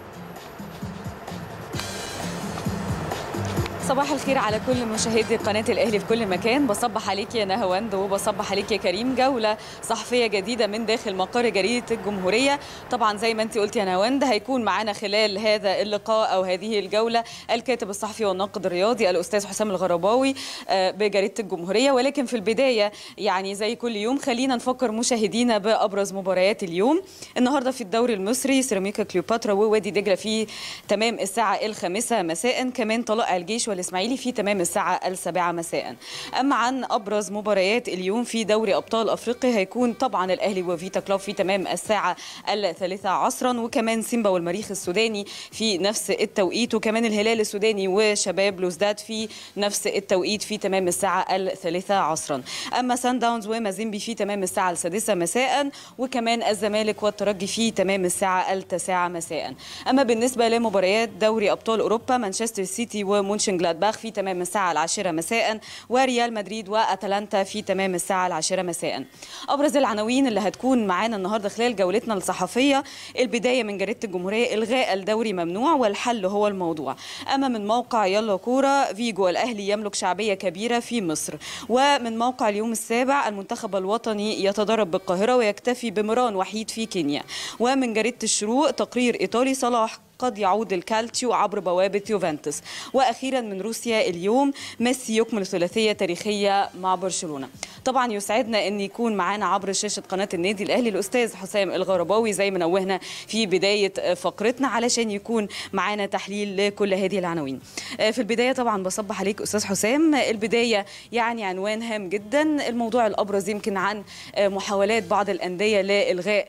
صباح الخير على كل مشاهدي قناة الأهلي في كل مكان بصبح عليك يا نهاوند وبصبح عليك يا كريم جولة صحفية جديدة من داخل مقر جريدة الجمهورية طبعا زي ما انت قلت يا نهاوند هيكون معنا خلال هذا اللقاء أو هذه الجولة الكاتب الصحفي والناقد الرياضي الأستاذ حسام الغرباوي بجريدة الجمهورية ولكن في البداية يعني زي كل يوم خلينا نفكر مشاهدينا بأبرز مباريات اليوم النهاردة في الدوري المصري سيراميكا كليوباترا ووادي دجلة في تمام الساعة الخامسة مساء كمان طلائع الجيش والاسماعيلي في تمام الساعه السابعه مساء اما عن ابرز مباريات اليوم في دوري ابطال افريقيا هيكون طبعا الاهلي وفيتا كلوب في تمام الساعه الثالثه عصرا وكمان سيمبا والمريخ السوداني في نفس التوقيت وكمان الهلال السوداني وشباب لوزداد في نفس التوقيت في تمام الساعه الثالثه عصرا اما سان داونز ومازيمبي في تمام الساعه السادسه مساء وكمان الزمالك والترجي في تمام الساعه التاسعه مساء اما بالنسبه لمباريات دوري ابطال اوروبا مانشستر سيتي ومونشن جلادباخ في تمام الساعة العاشرة مساء وريال مدريد وأتلانتا في تمام الساعة العاشرة مساء أبرز العناوين اللي هتكون معانا النهاردة خلال جولتنا الصحفية البداية من جريدة الجمهورية إلغاء الدوري ممنوع والحل هو الموضوع أما من موقع يلا كورة فيجو الأهلي يملك شعبية كبيرة في مصر ومن موقع اليوم السابع المنتخب الوطني يتدرب بالقاهرة ويكتفي بمران وحيد في كينيا ومن جريدة الشروق تقرير إيطالي صلاح قد يعود الكالتشيو عبر بوابة يوفنتوس وأخيرا من روسيا اليوم ميسي يكمل ثلاثية تاريخية مع برشلونة طبعا يسعدنا أن يكون معنا عبر شاشة قناة النادي الأهلي الأستاذ حسام الغرباوي زي ما نوهنا في بداية فقرتنا علشان يكون معنا تحليل لكل هذه العناوين في البداية طبعا بصبح عليك أستاذ حسام البداية يعني عنوان هام جدا الموضوع الأبرز يمكن عن محاولات بعض الأندية لإلغاء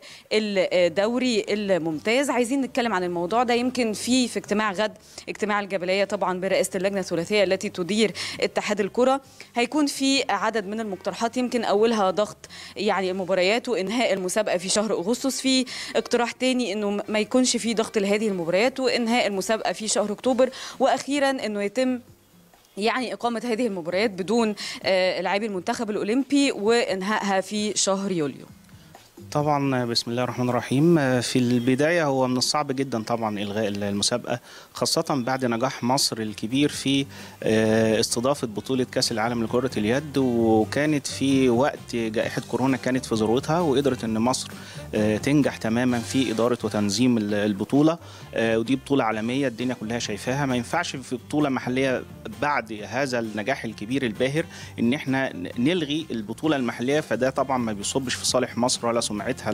الدوري الممتاز عايزين نتكلم عن الموضوع ده يمكن في في اجتماع غد اجتماع الجبليه طبعا برئاسه اللجنه الثلاثيه التي تدير اتحاد الكره هيكون في عدد من المقترحات يمكن اولها ضغط يعني المباريات وانهاء المسابقه في شهر اغسطس في اقتراح تاني انه ما يكونش في ضغط لهذه المباريات وانهاء المسابقه في شهر اكتوبر واخيرا انه يتم يعني إقامة هذه المباريات بدون لاعبي المنتخب الأولمبي وإنهائها في شهر يوليو طبعا بسم الله الرحمن الرحيم في البداية هو من الصعب جدا طبعا إلغاء المسابقة خاصة بعد نجاح مصر الكبير في استضافة بطولة كأس العالم لكرة اليد وكانت في وقت جائحة كورونا كانت في ذروتها وقدرت أن مصر تنجح تماما في إدارة وتنظيم البطولة ودي بطولة عالمية الدنيا كلها شايفاها ما ينفعش في بطولة محلية بعد هذا النجاح الكبير الباهر ان احنا نلغي البطولة المحلية فده طبعا ما بيصبش في صالح مصر ولا سمعتها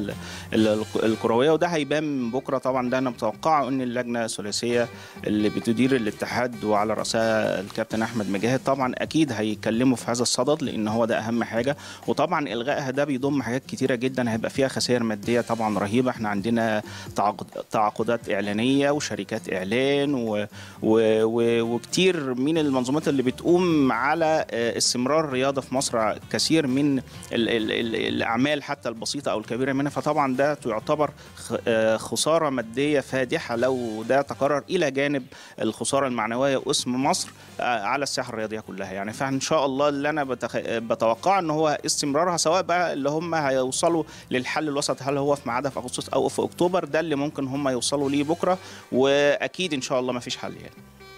الكرويه وده هيبان بكره طبعا ده انا متوقعه ان اللجنه الثلاثيه اللي بتدير الاتحاد وعلى راسها الكابتن احمد مجاهد طبعا اكيد هيتكلموا في هذا الصدد لان هو ده اهم حاجه وطبعا الغائها ده بيضم حاجات كتيره جدا هيبقى فيها خسائر ماديه طبعا رهيبه احنا عندنا تعاقدات اعلانيه وشركات اعلان و... و... و... وكتير من المنظومات اللي بتقوم على استمرار الرياضه في مصر كثير من ال... ال... ال... الاعمال حتى البسيطه او الكبيره منها فطبعا ده تعتبر خساره ماديه فادحه لو ده تكرر الى جانب الخساره المعنويه واسم مصر على الساحه الرياضيه كلها يعني فان شاء الله اللي انا بتخ... بتوقع ان هو استمرارها سواء بقى اللي هم هيوصلوا للحل الوسط هل هو في ميعادها في اغسطس او في اكتوبر ده اللي ممكن هم يوصلوا ليه بكره واكيد ان شاء الله ما فيش حل يعني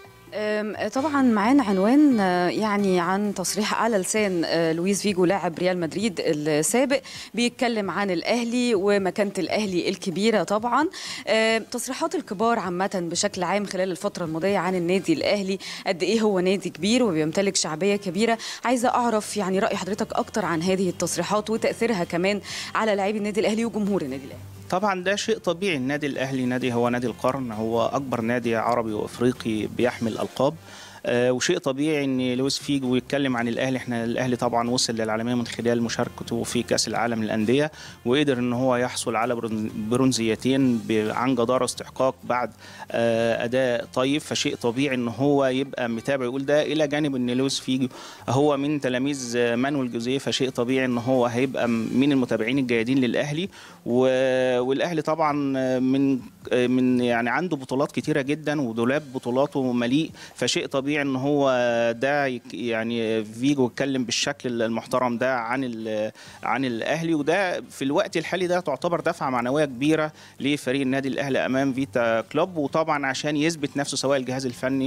طبعا معانا عنوان يعني عن تصريح على لسان لويس فيجو لاعب ريال مدريد السابق بيتكلم عن الاهلي ومكانه الاهلي الكبيره طبعا تصريحات الكبار عامه بشكل عام خلال الفتره الماضيه عن النادي الاهلي قد ايه هو نادي كبير وبيمتلك شعبيه كبيره عايزه اعرف يعني راي حضرتك اكتر عن هذه التصريحات وتاثيرها كمان على لاعبي النادي الاهلي وجمهور النادي الاهلي طبعا ده شيء طبيعي النادي الاهلي نادي هو نادي القرن هو اكبر نادي عربي وافريقي بيحمل القاب آه وشيء طبيعي ان لويس فيجو يتكلم عن الاهلي احنا الاهلي طبعا وصل للعالميه من خلال مشاركته في كاس العالم للانديه وقدر ان هو يحصل على برونزيتين عن جداره واستحقاق بعد آه اداء طيب فشيء طبيعي ان هو يبقى متابع يقول ده الى جانب ان لويس فيجو هو من تلاميذ مانويل جوزيه فشيء طبيعي ان هو هيبقى من المتابعين الجيدين للاهلي والاهلي طبعا من من يعني عنده بطولات كتيره جدا ودولاب بطولاته مليء فشيء طبيعي ان هو ده يعني فيجو اتكلم بالشكل المحترم ده عن عن الاهلي وده في الوقت الحالي ده تعتبر دفعه معنويه كبيره لفريق النادي الاهلي امام فيتا كلوب وطبعا عشان يثبت نفسه سواء الجهاز الفني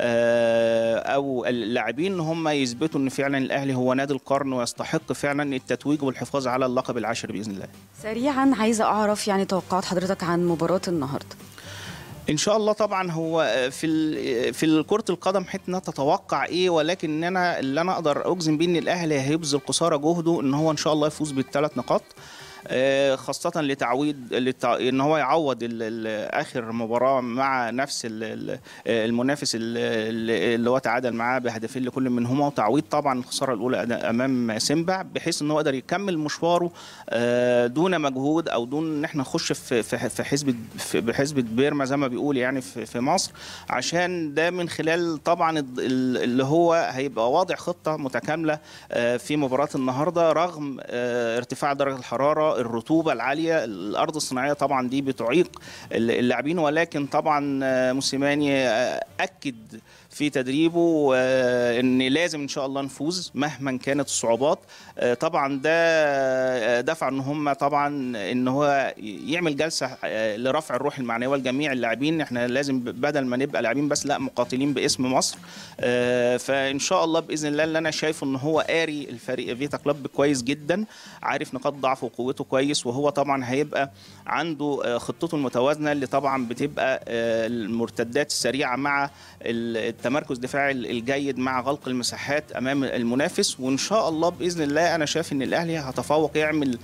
او اللاعبين ان هم يثبتوا ان فعلا الاهلي هو نادي القرن ويستحق فعلا التتويج والحفاظ على اللقب العاشر باذن الله. سريعا عايزه اعرف يعني توقعات حضرتك عن مباراه النهارده. ان شاء الله طبعا هو في في كره القدم حتى تتوقع ايه ولكن انا اللي انا اقدر اجزم بيه ان الاهلي هيبذل قصارى جهده ان هو ان شاء الله يفوز بالثلاث نقاط خاصة لتعويض لتع... ان هو يعوض ال... ال... اخر مباراة مع نفس ال... المنافس اللي هو تعادل معاه بهدفين لكل منهما وتعويض طبعا الخسارة الاولى امام سيمبا بحيث ان هو يقدر يكمل مشواره دون مجهود او دون ان احنا نخش في في حزب بحزب بيرما زي ما بيقول يعني في... في مصر عشان ده من خلال طبعا اللي هو هيبقى واضع خطة متكاملة في مباراة النهارده رغم ارتفاع درجة الحرارة الحراره الرطوبه العاليه الارض الصناعيه طبعا دي بتعيق اللاعبين ولكن طبعا آه، موسيماني آه، اكد في تدريبه آه، ان لازم ان شاء الله نفوز مهما كانت الصعوبات آه، طبعا ده آه، دفع ان هم طبعا ان هو يعمل جلسه آه، لرفع الروح المعنويه لجميع اللاعبين احنا لازم بدل ما نبقى لاعبين بس لا مقاتلين باسم مصر آه، فان شاء الله باذن الله اللي انا شايفه ان هو قاري الفريق فيتا كلوب كويس جدا عارف نقاط ضعفه وقوته كويس وهو طبعا هيبقى عنده آه، خطته المتوازنه اللي طبعا بتبقى آه، المرتدات السريعه مع التمركز الدفاعي الجيد مع غلق المساحات امام المنافس وان شاء الله باذن الله انا شايف ان الاهلي هتفوق يعمل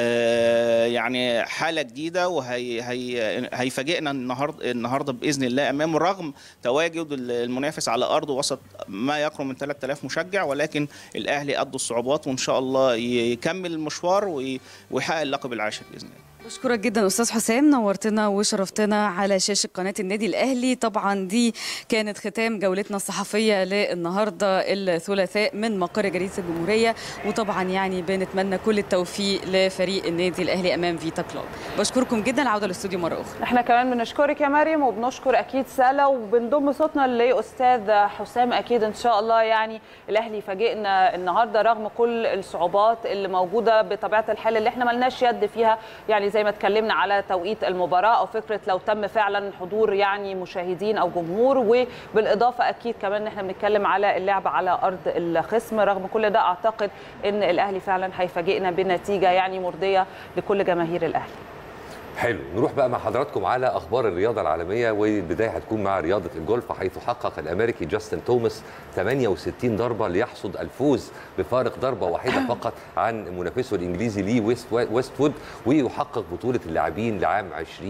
آه، يعني حاله جديده وهي هي هيفاجئنا النهارده النهارده باذن الله امامه رغم تواجد المنافس على ارضه وسط ما يقرب من 3000 مشجع ولكن الاهلي قد الصعوبات وان شاء الله يكمل المشوار وي- ويحقق اللقب العاشر باذن الله بشكرك جدا استاذ حسام نورتنا وشرفتنا على شاشه قناه النادي الاهلي طبعا دي كانت ختام جولتنا الصحفيه للنهارده الثلاثاء من مقر جريده الجمهوريه وطبعا يعني بنتمنى كل التوفيق لفريق النادي الاهلي امام فيتا كلوب بشكركم جدا العوده للاستوديو مره اخرى احنا كمان بنشكرك يا مريم وبنشكر اكيد سلا وبنضم صوتنا لاستاذ حسام اكيد ان شاء الله يعني الاهلي يفاجئنا النهارده رغم كل الصعوبات اللي موجوده بطبيعه الحال اللي احنا ملناش يد فيها يعني زي ما اتكلمنا على توقيت المباراه او فكره لو تم فعلا حضور يعني مشاهدين او جمهور وبالاضافه اكيد كمان ان احنا بنتكلم على اللعب على ارض الخصم رغم كل ده اعتقد ان الاهلي فعلا هيفاجئنا بنتيجه يعني مرضيه لكل جماهير الاهلي حلو نروح بقى مع حضراتكم على اخبار الرياضه العالميه والبدايه هتكون مع رياضه الجولف حيث حقق الامريكي جاستن توماس 68 ضربه ليحصد الفوز بفارق ضربه واحده فقط عن منافسه الانجليزي لي ويست ويستوود ويحقق بطوله اللاعبين لعام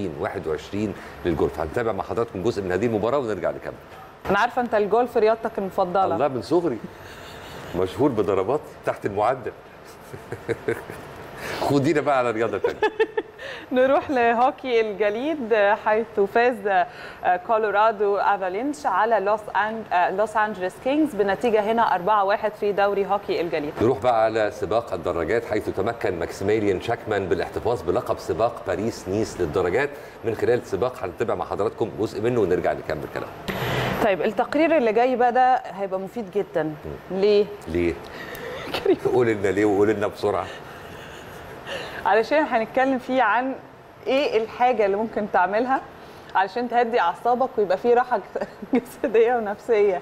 2021 للجولف هنتابع مع حضراتكم جزء من هذه المباراه ونرجع نكمل انا عارفه انت الجولف رياضتك المفضله الله من صغري مشهور بضربات تحت المعدل خدينا بقى على رياضه ثانيه نروح لهوكي الجليد حيث فاز كولورادو افالينش على لوس أن... لوس انجلوس كينجز بنتيجه هنا 4-1 في دوري هوكي الجليد نروح بقى على سباق الدراجات حيث تمكن ماكسيميليان شاكمان بالاحتفاظ بلقب سباق باريس نيس للدراجات من خلال سباق هنتابع مع حضراتكم جزء منه ونرجع نكمل كلام طيب التقرير اللي جاي بقى ده هيبقى مفيد جدا ليه ليه قول لنا ليه وقول لنا بسرعه علشان هنتكلم فيه عن ايه الحاجه اللي ممكن تعملها علشان تهدي اعصابك ويبقى فيه راحه جسديه ونفسيه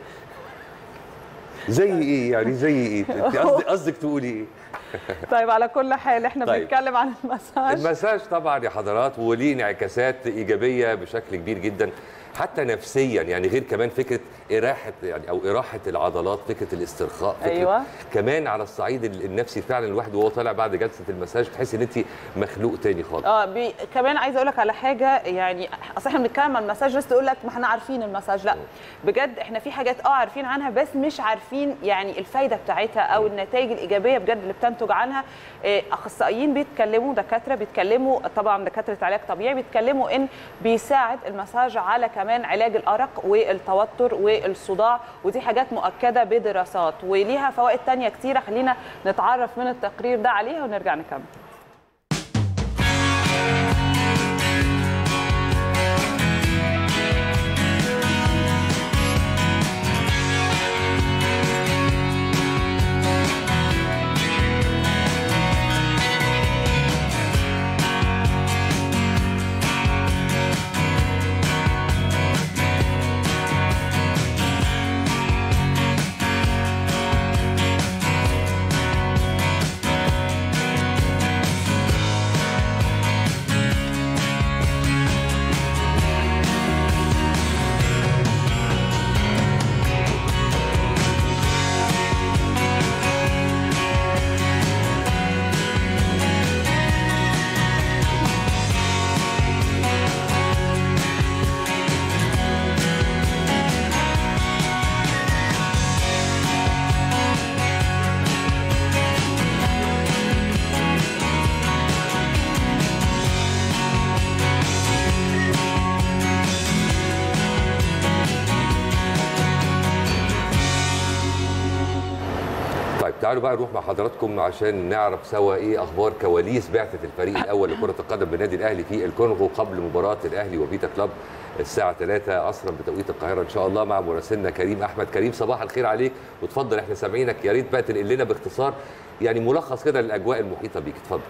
زي ايه يعني زي ايه انت قصدك قصدك تقولي ايه طيب على كل حال احنا طيب. بنتكلم عن المساج المساج طبعا يا حضرات وليه انعكاسات ايجابيه بشكل كبير جدا حتى نفسيا يعني غير كمان فكره اراحه يعني او اراحه العضلات فكره الاسترخاء فكره أيوة. كمان على الصعيد النفسي فعلا الواحد وهو طالع بعد جلسه المساج تحس ان انت مخلوق تاني خالص اه بي... كمان عايزه اقول لك على حاجه يعني اصل احنا بنتكلم عن المساج بس تقول لك ما احنا عارفين المساج لا بجد احنا في حاجات اه عارفين عنها بس مش عارفين يعني الفايده بتاعتها او النتائج الايجابيه بجد اللي بتنتج عنها آه، اخصائيين بيتكلموا دكاتره بيتكلموا طبعا دكاتره علاج طبيعي بيتكلموا ان بيساعد المساج على كمان علاج الارق والتوتر والصداع ودي حاجات مؤكده بدراسات وليها فوائد تانية كتيره خلينا نتعرف من التقرير ده عليها ونرجع نكمل تعالوا بقى نروح مع حضراتكم عشان نعرف سوا ايه اخبار كواليس بعثه الفريق الاول لكره القدم بالنادي الاهلي في الكونغو قبل مباراه الاهلي وفيتا كلوب الساعه 3 عصرا بتوقيت القاهره ان شاء الله مع مراسلنا كريم احمد كريم صباح الخير عليك وتفضل احنا سامعينك يا ريت بقى تنقل لنا باختصار يعني ملخص كده للاجواء المحيطه بيك اتفضل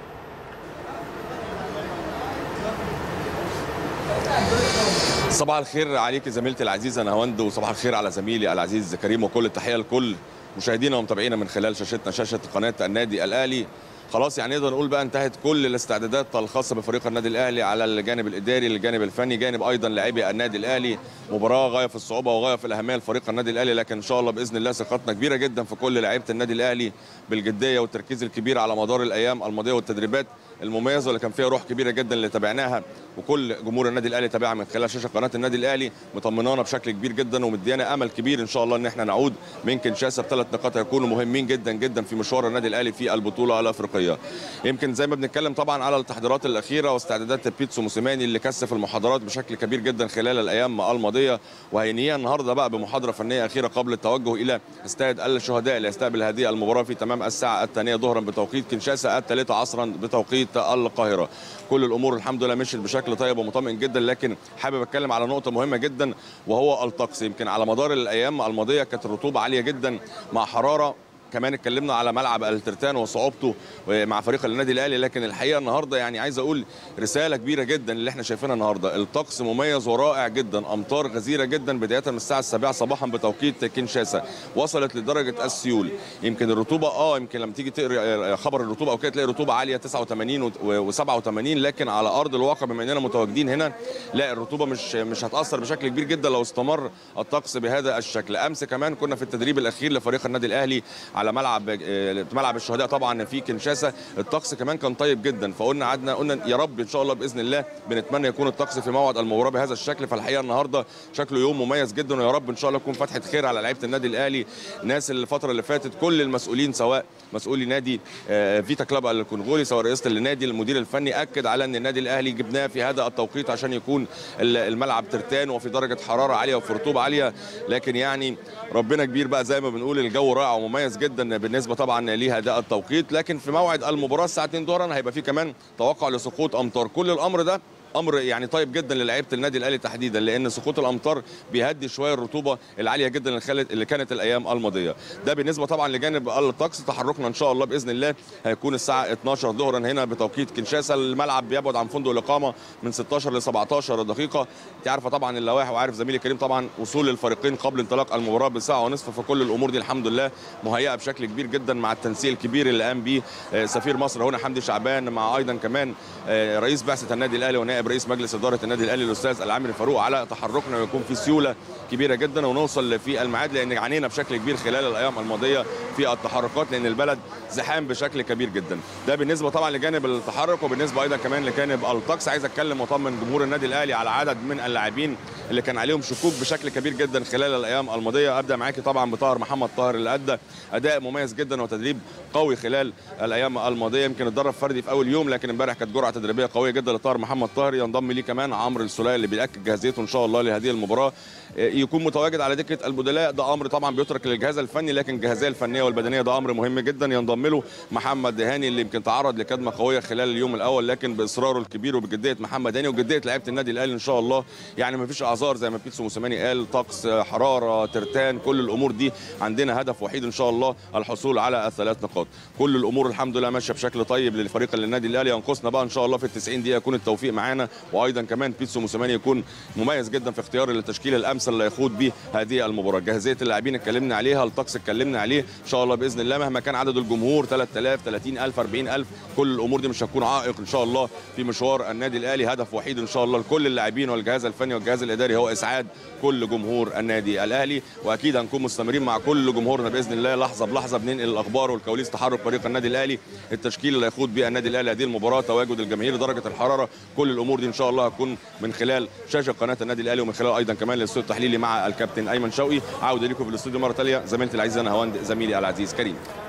صباح الخير عليك زميلتي العزيزه نهاوند وصباح الخير على زميلي العزيز كريم وكل التحيه لكل مشاهدينا ومتابعينا من خلال شاشتنا شاشه قناه النادي الاهلي خلاص يعني نقدر نقول بقى انتهت كل الاستعدادات الخاصه بفريق النادي الاهلي على الجانب الاداري الجانب الفني جانب ايضا لاعبي النادي الاهلي مباراه غايه في الصعوبه وغايه في الاهميه لفريق النادي الاهلي لكن ان شاء الله باذن الله ثقتنا كبيره جدا في كل لعيبه النادي الاهلي بالجديه والتركيز الكبير على مدار الايام الماضيه والتدريبات المميزه اللي كان فيها روح كبيره جدا اللي تابعناها وكل جمهور النادي الاهلي تابعها من خلال شاشه قناه النادي الاهلي مطمنانا بشكل كبير جدا ومديانا امل كبير ان شاء الله ان احنا نعود من كنشاسه بثلاث نقاط هيكونوا مهمين جدا جدا في مشوار النادي الاهلي في البطوله الافريقيه. يمكن زي ما بنتكلم طبعا على التحضيرات الاخيره واستعدادات بيتسو موسيماني اللي كثف المحاضرات بشكل كبير جدا خلال الايام الماضيه وهينيها النهارده بقى بمحاضره فنيه اخيره قبل التوجه الى استاد الشهداء اللي يستقبل هذه المباراه في تمام الساعه الثانيه ظهرا بتوقيت كنشاسه الثالثه عصرا بتوقيت القاهره. كل الامور الحمد لله مشيت بشكل طيب ومطمئن جدا لكن حابب اتكلم على نقطه مهمه جدا وهو الطقس يمكن على مدار الايام الماضيه كانت الرطوبه عاليه جدا مع حراره كمان اتكلمنا على ملعب الترتان وصعوبته مع فريق النادي الاهلي لكن الحقيقه النهارده يعني عايز اقول رساله كبيره جدا اللي احنا شايفينها النهارده الطقس مميز ورائع جدا امطار غزيره جدا بدايه من الساعه السابعة صباحا بتوقيت كينشاسا وصلت لدرجه السيول يمكن الرطوبه اه يمكن لما تيجي تقرا خبر الرطوبه او كده تلاقي رطوبه عاليه 89 و87 لكن على ارض الواقع بما اننا متواجدين هنا لا الرطوبه مش مش هتاثر بشكل كبير جدا لو استمر الطقس بهذا الشكل امس كمان كنا في التدريب الاخير لفريق النادي الاهلي على ملعب ملعب الشهداء طبعا في كنشاسا الطقس كمان كان طيب جدا فقلنا قعدنا قلنا يا رب ان شاء الله باذن الله بنتمنى يكون الطقس في موعد المباراه بهذا الشكل فالحقيقه النهارده شكله يوم مميز جدا ويا رب ان شاء الله يكون فتحه خير على لعيبه النادي الاهلي ناس الفتره اللي فاتت كل المسؤولين سواء مسؤولي نادي فيتا كلاب الكونغولي سواء رئيسه النادي المدير الفني اكد على ان النادي الاهلي جبناه في هذا التوقيت عشان يكون الملعب ترتان وفي درجه حراره عاليه وفي رطوبه عاليه لكن يعني ربنا كبير بقى زي ما بنقول الجو رائع ومميز جدا بالنسبه طبعا ليها ده التوقيت لكن في موعد المباراه الساعه 2 ظهرا هيبقى في كمان توقع لسقوط امطار كل الامر ده امر يعني طيب جدا للعيبه النادي الاهلي تحديدا لان سقوط الامطار بيهدي شويه الرطوبه العاليه جدا اللي خلت اللي كانت الايام الماضيه ده بالنسبه طبعا لجانب الطقس تحركنا ان شاء الله باذن الله هيكون الساعه 12 ظهرا هنا بتوقيت كنشاسا الملعب بيبعد عن فندق الاقامه من 16 ل 17 دقيقه انت عارفه طبعا اللوائح وعارف زميلي كريم طبعا وصول الفريقين قبل انطلاق المباراه بساعه ونصف فكل الامور دي الحمد لله مهيئه بشكل كبير جدا مع التنسيق الكبير اللي قام به سفير مصر هنا حمدي شعبان مع ايضا كمان رئيس بعثه النادي الاهلي ونائب رئيس مجلس اداره النادي الاهلي الاستاذ العامر فاروق على تحركنا ويكون في سيوله كبيره جدا ونوصل في الميعاد لان عانينا بشكل كبير خلال الايام الماضيه في التحركات لان البلد زحام بشكل كبير جدا ده بالنسبه طبعا لجانب التحرك وبالنسبه ايضا كمان لجانب الطقس عايز اتكلم واطمن جمهور النادي الاهلي على عدد من اللاعبين اللي كان عليهم شكوك بشكل كبير جدا خلال الايام الماضيه ابدا معاكي طبعا بطاهر محمد طاهر اللي ادى اداء مميز جدا وتدريب قوي خلال الايام الماضيه يمكن اتدرب فردي في اول يوم لكن امبارح كانت جرعه تدريبيه قويه جدا لطاهر محمد طاهر ينضم ليه كمان عمرو السوليه اللي بياكد جاهزيته ان شاء الله لهذه المباراه يكون متواجد على دكه البدلاء ده امر طبعا بيترك للجهاز الفني لكن الجاهزيه الفنيه والبدنيه ده امر مهم جدا ينضم له محمد هاني اللي يمكن تعرض لكدمه قويه خلال اليوم الاول لكن باصراره الكبير وبجديه محمد هاني وجديه لعيبه النادي الاهلي ان شاء الله يعني ما فيش اعذار زي ما بيتسو موسيماني قال طقس حراره ترتان كل الامور دي عندنا هدف وحيد ان شاء الله الحصول على الثلاث نقاط كل الامور الحمد لله ماشيه بشكل طيب للفريق النادي الاهلي ينقصنا بقى ان شاء الله في ال 90 دقيقه يكون التوفيق معانا وايضا كمان بيتسو موسيماني يكون مميز جدا في اختيار التشكيل الامثل اللي يخوض به هذه المباراه جاهزيه اللاعبين اتكلمنا عليها الطقس اتكلمنا عليه ان شاء الله باذن الله مهما كان عدد الجمهور 3000 30000 40000 كل الامور دي مش هتكون عائق ان شاء الله في مشوار النادي الاهلي هدف وحيد ان شاء الله لكل اللاعبين والجهاز الفني والجهاز الاداري هو اسعاد كل جمهور النادي الاهلي واكيد هنكون مستمرين مع كل جمهورنا باذن الله لحظه بلحظه بننقل الاخبار والكواليس تحرك فريق النادي الاهلي التشكيل اللي هيخوض بيه النادي الاهلي هذه المباراه تواجد الجماهير درجه الحراره كل الامور دي ان شاء الله هتكون من خلال شاشه قناه النادي الاهلي ومن خلال ايضا كمان الاستوديو التحليلي مع الكابتن ايمن شوقي عوده لكم في الاستوديو مره ثانيه زميلتي العزيزه نهاوند زميلي العزيز كريم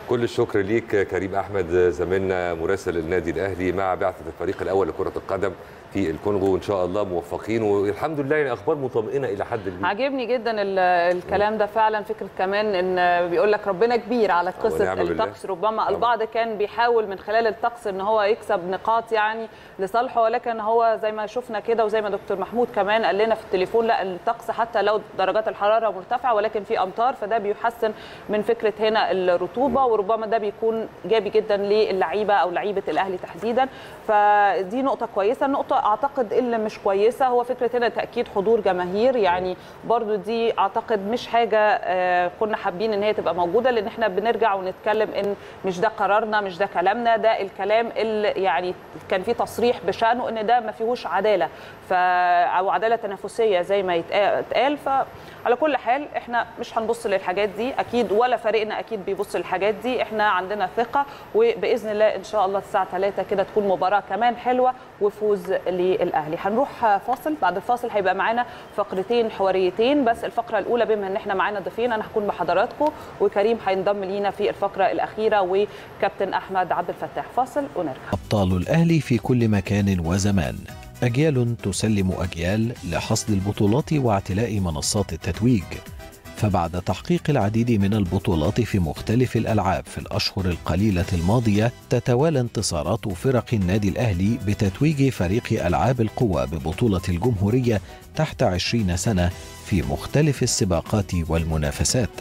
كل الشكر ليك كريم احمد زميلنا مراسل النادي الاهلي مع بعثه الفريق الاول لكره القدم في الكونغو وان شاء الله موفقين والحمد لله يعني اخبار مطمئنه الى حد كبير عاجبني جدا ال- الكلام ده فعلا فكره كمان ان بيقول لك ربنا كبير على قصه ونعم بالله. الطقس ربما طبعا. البعض كان بيحاول من خلال الطقس ان هو يكسب نقاط يعني لصالحه ولكن هو زي ما شفنا كده وزي ما دكتور محمود كمان قال لنا في التليفون لا الطقس حتى لو درجات الحراره مرتفعه ولكن في امطار فده بيحسن من فكره هنا الرطوبه وربما ده بيكون ايجابي جدا للعيبه او لعيبه الاهلي تحديدا فدي نقطه كويسه النقطه اعتقد اللي مش كويسه هو فكره هنا تاكيد حضور جماهير يعني برضو دي اعتقد مش حاجه آه، كنا حابين ان هي تبقى موجوده لان احنا بنرجع ونتكلم ان مش ده قرارنا مش ده كلامنا ده الكلام اللي يعني كان في تصريح بشانه ان ده ما فيهوش عداله ف او عداله تنافسيه زي ما يتقا- اتقال فعلى كل حال احنا مش هنبص للحاجات دي اكيد ولا فريقنا اكيد بيبص للحاجات دي احنا عندنا ثقه وباذن الله ان شاء الله الساعه 3 كده تكون مباراه كمان حلوه وفوز للاهلي هنروح فاصل بعد الفاصل هيبقى معانا فقرتين حواريتين بس الفقره الاولى بما ان احنا معانا ضيفين انا هكون بحضراتكم وكريم هينضم لينا في الفقره الاخيره وكابتن احمد عبد الفتاح فاصل ونرجع أبطال الأهلي في كل مكان وزمان أجيال تسلم أجيال لحصد البطولات واعتلاء منصات التتويج فبعد تحقيق العديد من البطولات في مختلف الألعاب في الأشهر القليلة الماضية تتوالى انتصارات فرق النادي الأهلي بتتويج فريق ألعاب القوى ببطولة الجمهورية تحت عشرين سنة في مختلف السباقات والمنافسات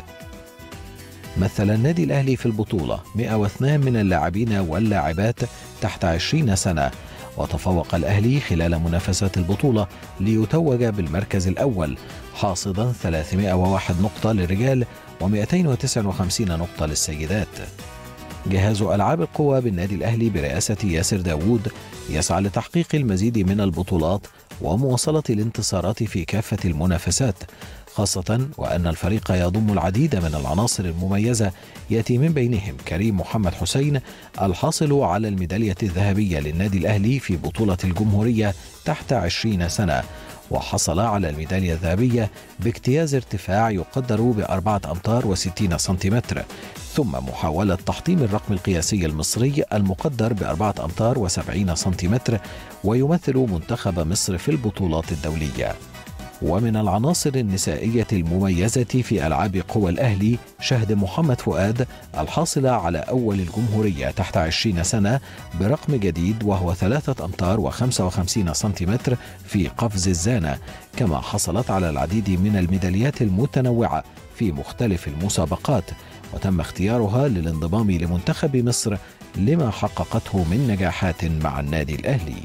مثل النادي الأهلي في البطولة 102 من اللاعبين واللاعبات تحت 20 سنة وتفوق الأهلي خلال منافسات البطولة ليتوج بالمركز الأول حاصدا 301 نقطة للرجال و259 نقطة للسيدات جهاز ألعاب القوى بالنادي الأهلي برئاسة ياسر داوود يسعى لتحقيق المزيد من البطولات ومواصلة الانتصارات في كافة المنافسات خاصة وأن الفريق يضم العديد من العناصر المميزة يأتي من بينهم كريم محمد حسين الحاصل على الميدالية الذهبية للنادي الأهلي في بطولة الجمهورية تحت 20 سنة وحصل على الميدالية الذهبية باجتياز ارتفاع يقدر بأربعة أمتار وستين سنتيمتر ثم محاولة تحطيم الرقم القياسي المصري المقدر بأربعة أمتار وسبعين سنتيمتر ويمثل منتخب مصر في البطولات الدولية ومن العناصر النسائية المميزة في ألعاب قوى الأهلي شهد محمد فؤاد الحاصلة على أول الجمهورية تحت 20 سنة برقم جديد وهو ثلاثة أمتار و55 سنتيمتر في قفز الزانة كما حصلت على العديد من الميداليات المتنوعة في مختلف المسابقات وتم اختيارها للانضمام لمنتخب مصر لما حققته من نجاحات مع النادي الأهلي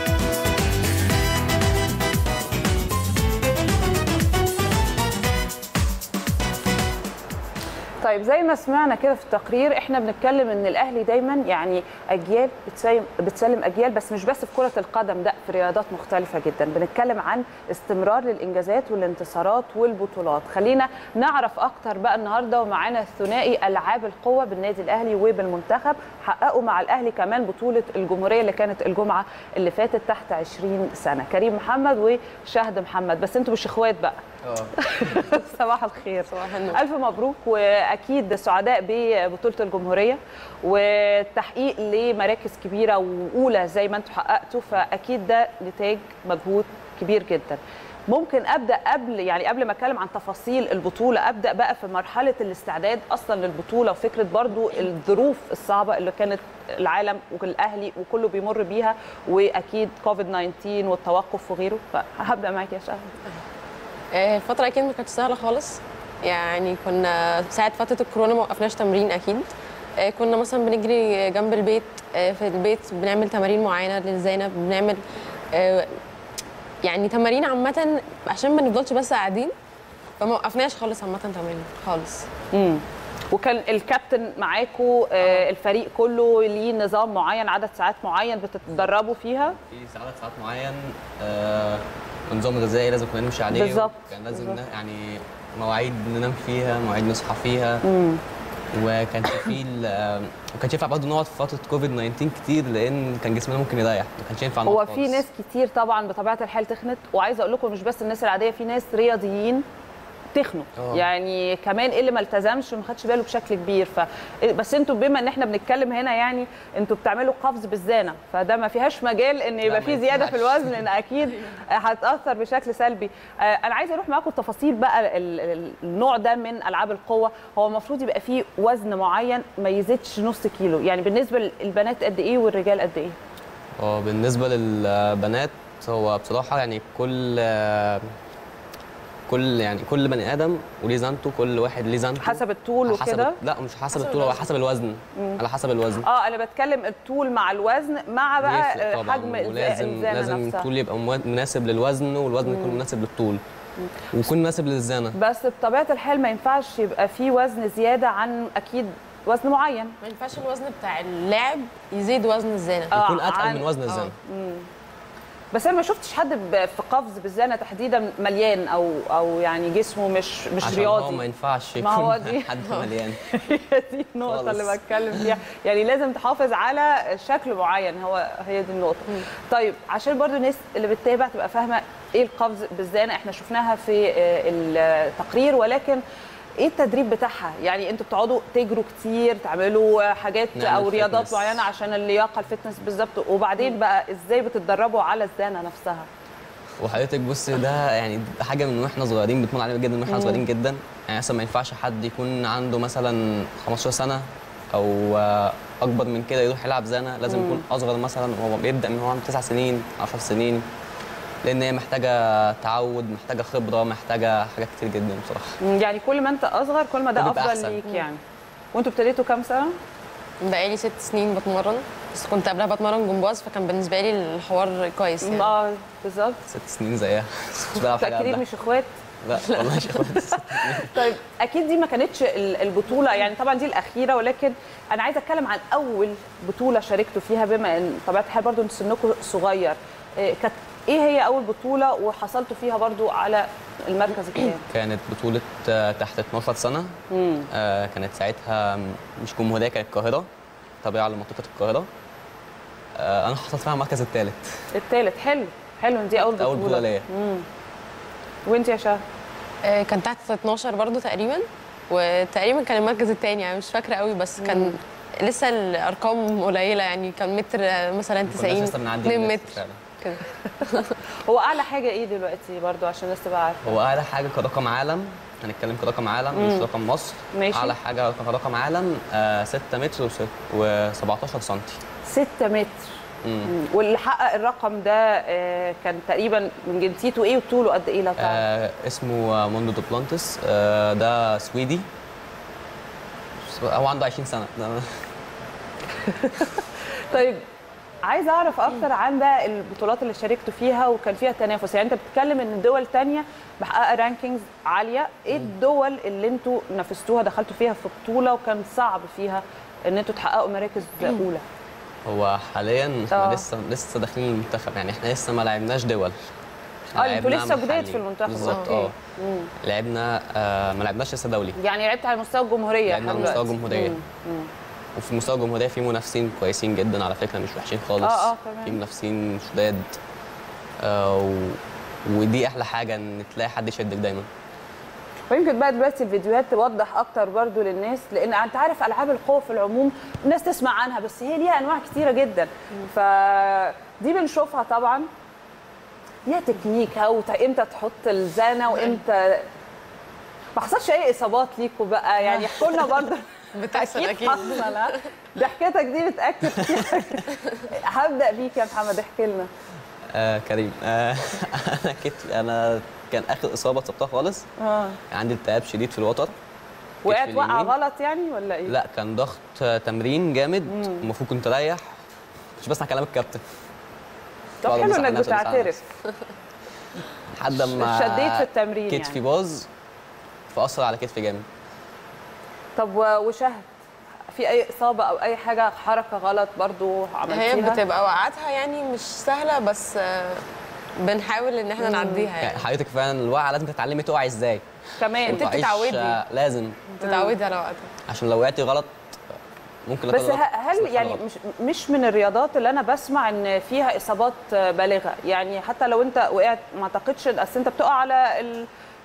طيب زي ما سمعنا كده في التقرير احنا بنتكلم ان الاهلي دايما يعني اجيال بتسلم, بتسلم اجيال بس مش بس في كره القدم لا في رياضات مختلفه جدا بنتكلم عن استمرار للانجازات والانتصارات والبطولات خلينا نعرف اكتر بقى النهارده ومعانا الثنائي العاب القوه بالنادي الاهلي وبالمنتخب حققوا مع الاهلي كمان بطوله الجمهوريه اللي كانت الجمعه اللي فاتت تحت 20 سنه كريم محمد وشهد محمد بس انتوا مش اخوات بقى صباح الخير صباح النور. الف مبروك واكيد سعداء ببطوله الجمهوريه والتحقيق لمراكز كبيره واولى زي ما انتم حققتوا فاكيد ده نتاج مجهود كبير جدا ممكن ابدا قبل يعني قبل ما اتكلم عن تفاصيل البطوله ابدا بقى في مرحله الاستعداد اصلا للبطوله وفكره برضو الظروف الصعبه اللي كانت العالم والاهلي وكله بيمر بيها واكيد كوفيد 19 والتوقف وغيره فهبدا معاك يا شهد آه، الفترة أكيد ما كانتش سهلة خالص يعني كنا ساعة فترة الكورونا ما وقفناش تمرين أكيد آه، كنا مثلا بنجري جنب البيت آه، في البيت بنعمل تمارين معينة لزينب بنعمل آه، يعني تمارين عامة عشان ما نفضلش بس قاعدين فما وقفناش خالص عامة تمارين خالص امم وكان الكابتن معاكو آه الفريق كله ليه نظام معين عدد ساعات معين بتتدربوا فيها في عدد ساعات معين آه ونظام غذائي لازم كنا نمشي عليه بالظبط، كان لازم بالظبط. ن- يعني مواعيد ننام فيها مواعيد نصحى فيها امم وكان في ال- آه، ما كانش ينفع برضه نقعد في فتره كوفيد 19 كتير لان كان جسمنا ممكن يريح ما كانش ينفع نقعد هو في خالص. ناس كتير طبعا بطبيعه الحال تخنت وعايزه اقول لكم مش بس الناس العاديه في ناس رياضيين تخنوا آه. يعني كمان اللي ما التزمش وما خدش باله بشكل كبير ف بس انتوا بما ان احنا بنتكلم هنا يعني انتوا بتعملوا قفز بالزانه فده ما فيهاش مجال ان يبقى ما فيه زياده في ينفعش. الوزن لان اكيد هتاثر بشكل سلبي آه، انا عايزه اروح معاكم تفاصيل بقى ال- ال- النوع ده من العاب القوه هو المفروض يبقى فيه وزن معين ما يزيدش نص كيلو يعني بالنسبه للبنات قد ايه والرجال قد ايه اه بالنسبه للبنات هو بصراحه يعني كل كل يعني كل بني ادم وليه زنته كل واحد ليه زنته حسب الطول على حسب وكده لا مش حسب الطول هو حسب الوزن على حسب الوزن اه انا بتكلم الطول مع الوزن مع بقى بيفرق آه، طبعا حجم الز- ولازم الزانه لازم نفسها الطول يبقى موا- مناسب للوزن والوزن يكون مناسب للطول ويكون مناسب للزانه بس بطبيعه الحال ما ينفعش يبقى فيه وزن زياده عن اكيد وزن معين ما ينفعش الوزن بتاع اللاعب يزيد وزن الزانه آه، يكون اتقل عن- من وزن الزانه بس انا ما شفتش حد ب- في قفز بالزانه تحديدا مليان او او يعني جسمه مش مش عشان هو ما رياضي ينفعش ما هو يكون دي- حد مليان هي دي النقطه خالص. اللي بتكلم فيها يعني لازم تحافظ على شكل معين هو هي دي النقطه طيب عشان برضو الناس اللي بتتابع تبقى فاهمه ايه القفز بالزانه احنا شفناها في آه، التقرير ولكن ايه التدريب بتاعها يعني انتوا بتقعدوا تجروا كتير تعملوا حاجات نعمل او رياضات fitness. معينه عشان اللياقه الفتنس بالظبط وبعدين بقى ازاي بتتدربوا على الزانه نفسها وحضرتك بص ده يعني حاجه من واحنا صغيرين بتمر علينا جدا من واحنا صغيرين جدا يعني مثلا ما ينفعش حد يكون عنده مثلا 15 سنه او آه، اكبر من كده يروح يلعب زانه لازم يكون اصغر مثلا وهو بيبدا من هو عنده 9 سنين 10 سنين لان هي محتاجه تعود محتاجه خبره محتاجه حاجات كتير جدا بصراحه يعني كل ما انت اصغر كل ما ده بيبقى افضل أحسن. ليك يعني وانتوا ابتديتوا كام سنه بقالي ست سنين بتمرن بس كنت قبلها بتمرن جمباز فكان بالنسبه لي الحوار كويس يعني اه بالظبط ست سنين زيها مش بلعب حاجه تاكيد قبلها. مش اخوات لا والله مش كويس طيب اكيد دي ما كانتش ال- البطوله يعني طبعا دي الاخيره ولكن انا عايزه اتكلم عن اول بطوله شاركتوا فيها بما ان طبيعه الحال برضو انتوا سنكم صغير إيه كانت ايه هي اول بطوله وحصلتوا فيها برضو على المركز الكام كانت بطولة آه، تحت 12 سنة آه، كانت ساعتها م- مش جمهورية كانت القاهرة تابعة لمنطقة القاهرة آه، أنا حصلت فيها المركز الثالث الثالث حلو حلو إن دي اول بطوله أول بطولة ليا وانت يا شهر آه، كان تحت 12 برضو تقريبا وتقريبا كان المركز الثاني يعني مش فاكره قوي بس كان لسه الارقام قليله يعني كان متر آه، مثلا كناش 90 لسه بنعدي 2 المتر متر فعلا. كده هو اعلى حاجه ايه دلوقتي برضو عشان الناس تبقى عارفه هو أعلى حاجة كرقم عالم هنتكلم كرقم عالم مش رقم مصر ماشي. أعلى حاجة كرقم عالم 6 متر و17 سنتي 6 متر مم. واللي حقق الرقم ده آه، كان تقريبا من جنسيته ايه وطوله قد ايه لو تعرف آه اسمه موندو دوبلانتس آه ده سويدي هو عنده 20 سنة ده- طيب عايزه اعرف اكتر عن بقى البطولات اللي شاركتوا فيها وكان فيها تنافس يعني انت بتتكلم ان دول تانية محققه رانكينجز عاليه ايه الدول اللي انتوا نافستوها دخلتوا فيها في بطوله وكان صعب فيها ان انتوا تحققوا مراكز اولى هو حاليا آه. احنا لسه لسه داخلين المنتخب يعني احنا لسه ما لعبناش دول إحنا اه انتوا لعبنا لسه جداد محلي. في المنتخب بالظبط أوكي. اه لعبنا آه ما لعبناش لسه دولي يعني لعبت على مستوى الجمهوريه لعبنا على لحد مستوى دلوقتي. الجمهوريه مم. وفي مستوى الجمهوريه في منافسين كويسين جدا على فكره مش وحشين خالص آه، آه، تمام. في منافسين شداد آه و... ودي احلى حاجه ان تلاقي حد يشدك دايما ويمكن بقى دلوقتي الفيديوهات توضح اكتر برضو للناس لان انت عارف العاب القوه في العموم الناس تسمع عنها بس هي ليها انواع كتيره جدا فدي بنشوفها طبعا ليها تكنيكها وامتى تحط الزانه وامتى ما حصلش اي اصابات ليكوا بقى يعني احكوا لنا برضو بتحصل اكيد حصل ها؟ ضحكتك دي بتاكد فيها هبدا بيك يا محمد احكي لنا آه كريم آه انا كتف انا كان اخر اصابه اتصبتها خالص اه عندي التهاب شديد في الوتر وقعت كتفي وقعه اليمين. غلط يعني ولا ايه؟ لا كان ضغط آه، تمرين جامد المفروض كنت اريح مش بسمع كلام الكابتن طب بقعد حلو أبص على انك نفسي، أبص على بتعترف لحد ما شديت في التمرين كتفي يعني. باظ فاثر على كتفي جامد طب و- وشهد في اي اصابه او اي حاجه حركه غلط برضو عملتيها هي بتبقى وقعتها يعني مش سهله بس آه، بنحاول ان احنا نعديها يعني يعني حضرتك فعلا الوقعه لازم تتعلمي تقعي ازاي كمان أنت ما تقعيش، بتتعودي. آه، لازم تتعودي على وقتها عشان لو وقعتي غلط ممكن لا بس قدر الله ه- هل تحصل حاجة يعني غلط. مش مش من الرياضات اللي انا بسمع ان فيها اصابات بالغه يعني حتى لو انت وقعت ما اعتقدش اصل انت بتقع على ال-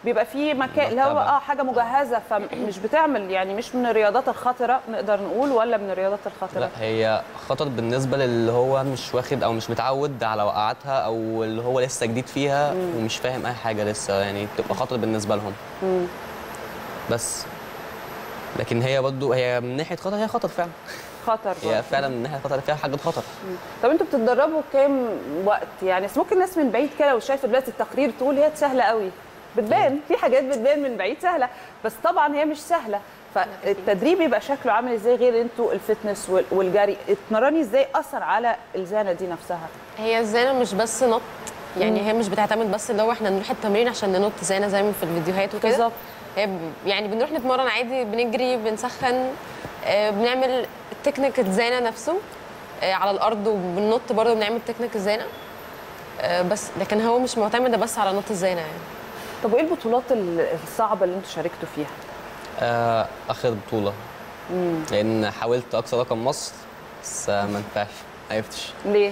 بيبقى في مكان اللي هو مرتبة. اه حاجه مجهزه فمش بتعمل يعني مش من الرياضات الخطره نقدر نقول ولا من الرياضات الخطره لا هي خطر بالنسبه للي هو مش واخد او مش متعود على وقعاتها او اللي هو لسه جديد فيها ومش فاهم اي حاجه لسه يعني بتبقى خطر بالنسبه لهم مم. بس لكن هي برضو هي من ناحيه خطر هي خطر فعلا خطر هي برضه. فعلا من ناحيه خطر فيها حاجه خطر طب انتوا بتتدربوا كام وقت يعني أصل ممكن الناس من بعيد كده لو شايفه دلوقتي التقرير تقول هي سهله قوي بتبان في حاجات بتبان من بعيد سهله بس طبعا هي مش سهله فالتدريب يبقى شكله عامل ازاي غير انتوا الفتنس وال- والجري اتمرني ازاي اثر على الزانه دي نفسها هي الزانه مش بس نط يعني هي مش بتعتمد بس اللي هو احنا نروح التمرين عشان ننط زينا زي ما في الفيديوهات وكده بالظبط. هي ب- يعني بنروح نتمرن عادي بنجري بنسخن آه، بنعمل تكنيك الزانه نفسه آه، على الارض وبننط برضه بنعمل تكنيك الزانه آه، بس لكن هو مش معتمده بس على نط الزانه يعني طب وايه البطولات ال- الصعبه اللي انتوا شاركتوا فيها آه اخر بطوله لان حاولت اكسر رقم مصر بس آه، ما نفعش ما عرفتش ليه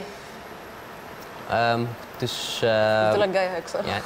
آه، ما كنتش آه، البطوله الجايه هيكسر يعني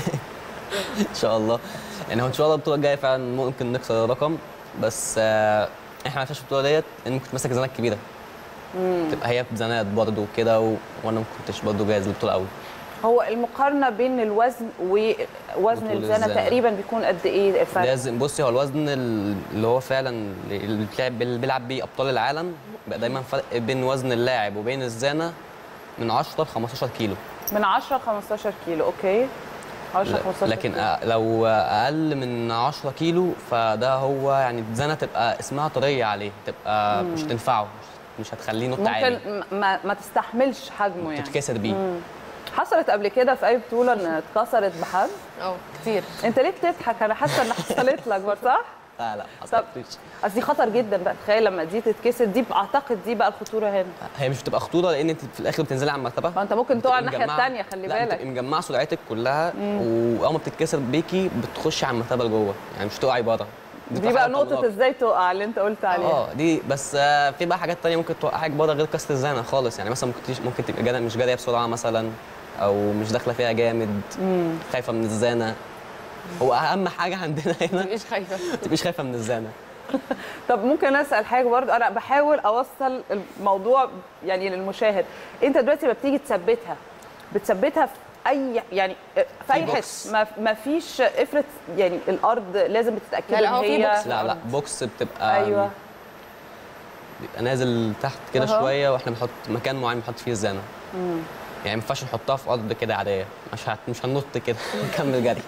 ان شاء الله يعني هو ان شاء الله البطوله الجايه فعلا ممكن نكسر الرقم بس آه، احنا ما عرفناش البطوله ديت لان كنت ماسك زنات كبيره تبقى هي بزنات برضه وكده و... وانا ما كنتش برضه جاهز للبطوله قوي هو المقارنه بين الوزن ووزن بطول الزانه الزانة. تقريبا بيكون قد ايه الفرق لازم بصي هو الوزن ال- اللي هو فعلا اللي بتلعب اللي بيلعب بيه ابطال العالم بقى دايما فرق بين وزن اللاعب وبين الزانه من 10 ل 15 كيلو من 10 ل 15 كيلو اوكي 10 لا- 15 لكن كيلو. أ- لو اقل من 10 كيلو فده هو يعني الزنه تبقى اسمها طريه عليه تبقى مش تنفعه مش- مش هتخليه ينط عالي ممكن ما, ما تستحملش حجمه يعني تتكسر بيه حصلت قبل كده في اي بطوله ان اتكسرت بحد اه كتير انت ليه بتضحك انا حاسه ان حصلت لك برضه صح لا لا طب حصلتش اصل دي خطر جدا بقى تخيل لما دي تتكسر دي اعتقد دي بقى الخطوره هنا هي مش بتبقى خطوره لان انت في الاخر بتنزلي على المرتبه ما انت ممكن تقع بتبقي الناحيه مجمعة- الثانيه خلي لا بالك بتبقي مجمعه سرعتك كلها واول ما بتتكسر بيكي بتخشي على المرتبه لجوه يعني مش تقعي بره دي بتبقى بقى حاجة نقطه طمناك. ازاي تقع اللي انت قلت عليها اه دي بس آه، في بقى حاجات تانية ممكن توقعك بره غير كسر الزانه خالص يعني مثلا ممكن ممكن تبقى جارية مش جاريه بسرعه مثلا او مش داخله فيها جامد خايفه من الزانه هو اهم حاجه عندنا هنا مش خايفه ما تبقيش خايفه من الزانه طب ممكن اسال حاجه برضه انا بحاول اوصل الموضوع يعني للمشاهد انت دلوقتي لما بتيجي تثبتها بتثبتها في اي يعني في اي بوكس. حته ما, ما فيش افرض يعني الارض لازم بتتاكد لا، لا، ان هو في هي بوكس. لا لا بوكس بتبقى ايوه بيبقى نازل تحت كده أها. شويه واحنا بنحط مكان معين بنحط فيه الزانه يعني ما ينفعش نحطها في ارض كده عاديه مش هت... مش هننط كده نكمل جري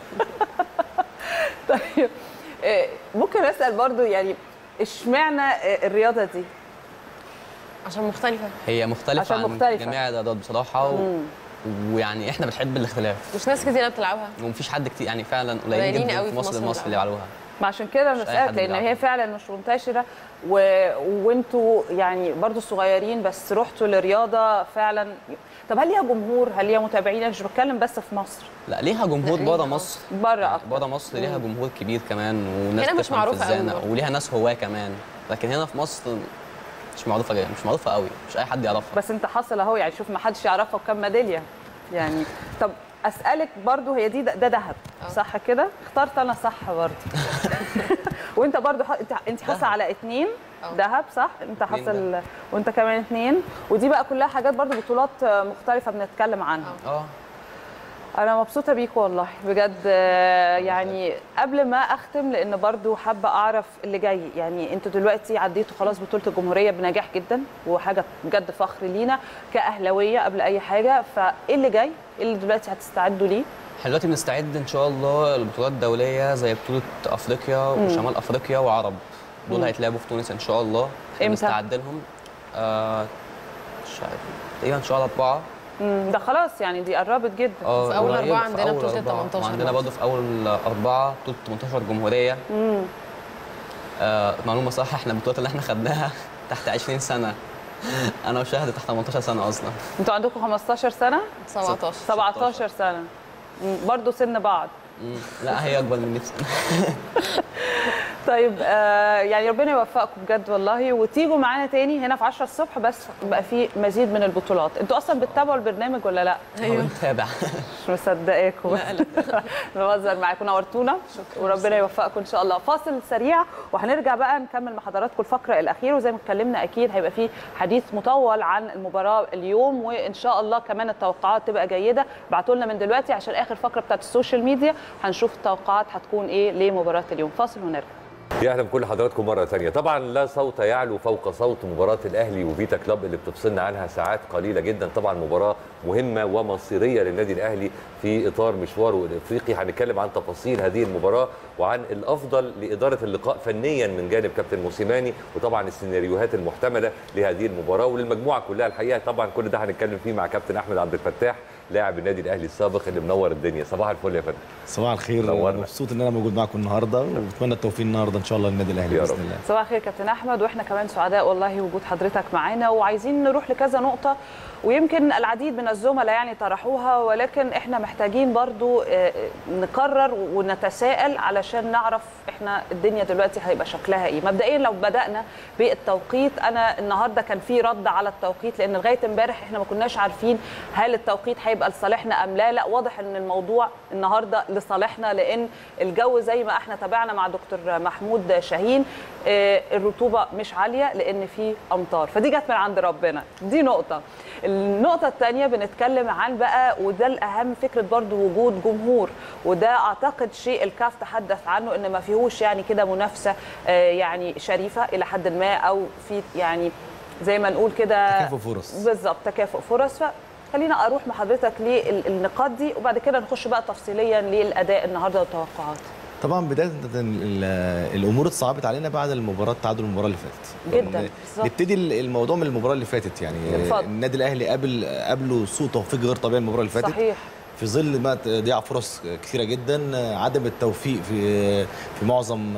طيب آه، ممكن اسال برضه يعني اشمعنى آه، الرياضه دي عشان مختلفه هي مختلفه عشان عن مختلفة. جميع الرياضات بصراحه و... ويعني احنا بنحب الاختلاف مش ناس كتيره بتلعبها ومفيش حد كتير يعني فعلا قليلين قليلين جدا قوي في في مصر مصر المصري اللي يلعبوها ما عشان كده انا مش أي بسالك حد لان بيلعبها. هي فعلا مش منتشره و... وانتوا يعني برضو صغيرين بس رحتوا لرياضه فعلا طب هل ليها جمهور هل ليها متابعين انا مش بتكلم بس في مصر لا ليها جمهور لا، بره ليها. مصر بره اكتر بره مصر ليها جمهور كبير كمان وناس هنا مش تفهم معروفة في قوي الزانه برضه. وليها ناس هواه كمان لكن هنا في مصر مش معروفه جدا مش معروفه قوي مش اي حد يعرفها بس انت حاصل اهو يعني شوف ما حدش يعرفها وكم ميداليه يعني طب اسالك برضو هي دي ده ده دهب صح كده اخترت انا صح برضو وانت برضو ح... انت انت حاصل على اتنين اه. دهب صح انت اتنين حاصل وانت كمان اتنين ودي بقى كلها حاجات برضو بطولات مختلفه بنتكلم عنها اه انا مبسوطه بيكم والله بجد آه، يعني قبل ما اختم لان برضو حابه اعرف اللي جاي يعني انتوا دلوقتي عديتوا خلاص بطوله الجمهوريه بنجاح جدا وحاجه بجد فخر لينا كاهلاويه قبل اي حاجه فايه اللي جاي ايه اللي دلوقتي هتستعدوا ليه احنا دلوقتي بنستعد ان شاء الله لبطولات دوليه زي بطوله افريقيا وشمال افريقيا وعرب دول هيتلعبوا في تونس ان شاء الله احنا امتى؟ بنستعد لهم آه مش عارف تقريبا ان شاء الله اربعه مم، ده خلاص يعني دي قربت جدا اه في أول قريب، أربعة في عندنا أول بطولة أربعة. 18 وعندنا برضه. برضه في اول اربعه بطوله 18 جمهوريه مم. آه معلومه صح احنا البطولات اللي احنا خدناها تحت 20 سنه انا وشاهد تحت 18 سنه اصلا انتوا عندكم 15 سنه 17 17 سنه مم، برضو سن بعض مم. لا هي اكبر مني بسنه طيب آه يعني ربنا يوفقكم بجد والله وتيجوا معانا تاني هنا في 10 الصبح بس يبقى في مزيد من البطولات انتوا اصلا بتتابعوا البرنامج ولا لا ايوه متابع مش مصدقاكم بهزر معاكم نورتونا وربنا يوفقكم ان شاء الله فاصل سريع وهنرجع بقى نكمل مع حضراتكم الفقره الاخيره وزي ما اتكلمنا اكيد هيبقى في حديث مطول عن المباراه اليوم وان شاء الله كمان التوقعات تبقى جيده ابعتوا لنا من دلوقتي عشان اخر فقره بتاعت السوشيال ميديا هنشوف التوقعات هتكون ايه لمباراه اليوم فاصل ونرجع يا اهلا بكل حضراتكم مره ثانيه طبعا لا صوت يعلو فوق صوت مباراه الاهلي وفيتا كلوب اللي بتفصلنا عنها ساعات قليله جدا طبعا مباراه مهمه ومصيريه للنادي الاهلي في اطار مشواره الافريقي هنتكلم عن تفاصيل هذه المباراه وعن الافضل لاداره اللقاء فنيا من جانب كابتن موسيماني وطبعا السيناريوهات المحتمله لهذه المباراه وللمجموعه كلها الحقيقه طبعا كل ده هنتكلم فيه مع كابتن احمد عبد الفتاح لاعب النادي الاهلي السابق اللي منور الدنيا صباح الفل يا فندم صباح الخير نورنا. مبسوط ان انا موجود معاكم النهارده وبتمنى التوفيق النهارده ان شاء الله للنادي الاهلي يا باذن رب. الله صباح الخير كابتن احمد واحنا كمان سعداء والله وجود حضرتك معانا وعايزين نروح لكذا نقطه ويمكن العديد من الزملاء يعني طرحوها ولكن احنا محتاجين برضو آه، نقرر ونتساءل علشان نعرف احنا الدنيا دلوقتي هيبقى شكلها ايه مبدئيا لو بدانا بالتوقيت انا النهارده كان في رد على التوقيت لان لغايه امبارح احنا ما كناش عارفين هل التوقيت هيبقى لصالحنا ام لا لا واضح ان الموضوع النهارده لصالحنا لان الجو زي ما احنا تابعنا مع دكتور محمود شاهين آه، الرطوبه مش عاليه لان في امطار فدي جت من عند ربنا دي نقطه النقطه الثانيه بنتكلم عن بقى وده الاهم فكره برضو وجود جمهور وده اعتقد شيء الكاف تحدث عنه ان ما فيهوش يعني كده منافسه آه، يعني شريفه الى حد ما او في يعني زي ما نقول كده تكافؤ فرص. بالظبط تكافؤ فرص فخلينا اروح مع حضرتك للنقاط دي وبعد كده نخش بقى تفصيليا للاداء النهارده والتوقعات طبعا بدايه ال- الامور اتصعبت علينا بعد المباراه تعادل المباراه اللي فاتت جدا ن- بالظبط نبتدي ال- الموضوع من المباراه اللي فاتت يعني اتفضل. النادي الاهلي قابل قابله سوء توفيق غير طبيعي المباراه اللي فاتت صحيح في ظل ما ضياع فرص كثيره جدا عدم التوفيق في في معظم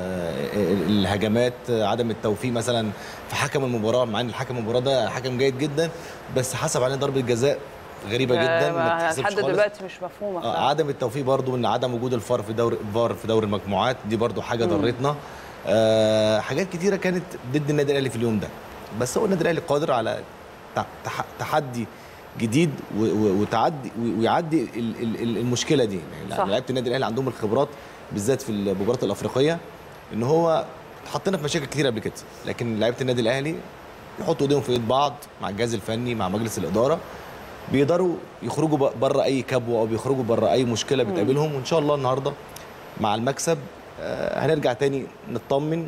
الهجمات عدم التوفيق مثلا في حكم المباراه مع ان الحكم المباراه ده حكم جيد جدا بس حسب عليه ضربه جزاء غريبه جدا ما آه، بتتحسبش لحد خالص. دلوقتي مش مفهومه آه، فعلا. عدم التوفيق برضو ان عدم وجود الفار في دوري الفار في دوري المجموعات دي برضو حاجه ضرتنا آه حاجات كتيره كانت ضد النادي الاهلي في اليوم ده بس هو النادي الاهلي قادر على تح- تح- تحدي جديد و- و- وتعدي و- ويعدي ال- ال- ال- المشكله دي صح. يعني لعيبه النادي الاهلي عندهم الخبرات بالذات في المباريات الافريقيه ان هو اتحطينا في مشاكل كتير قبل كده لكن لعيبه النادي الاهلي يحطوا ايديهم في ايد بعض مع الجهاز الفني مع مجلس الاداره بيقدروا يخرجوا ب- بره اي كبوه او بيخرجوا بره اي مشكله بتقابلهم وان شاء الله النهارده مع المكسب آه، هنرجع تاني نطمن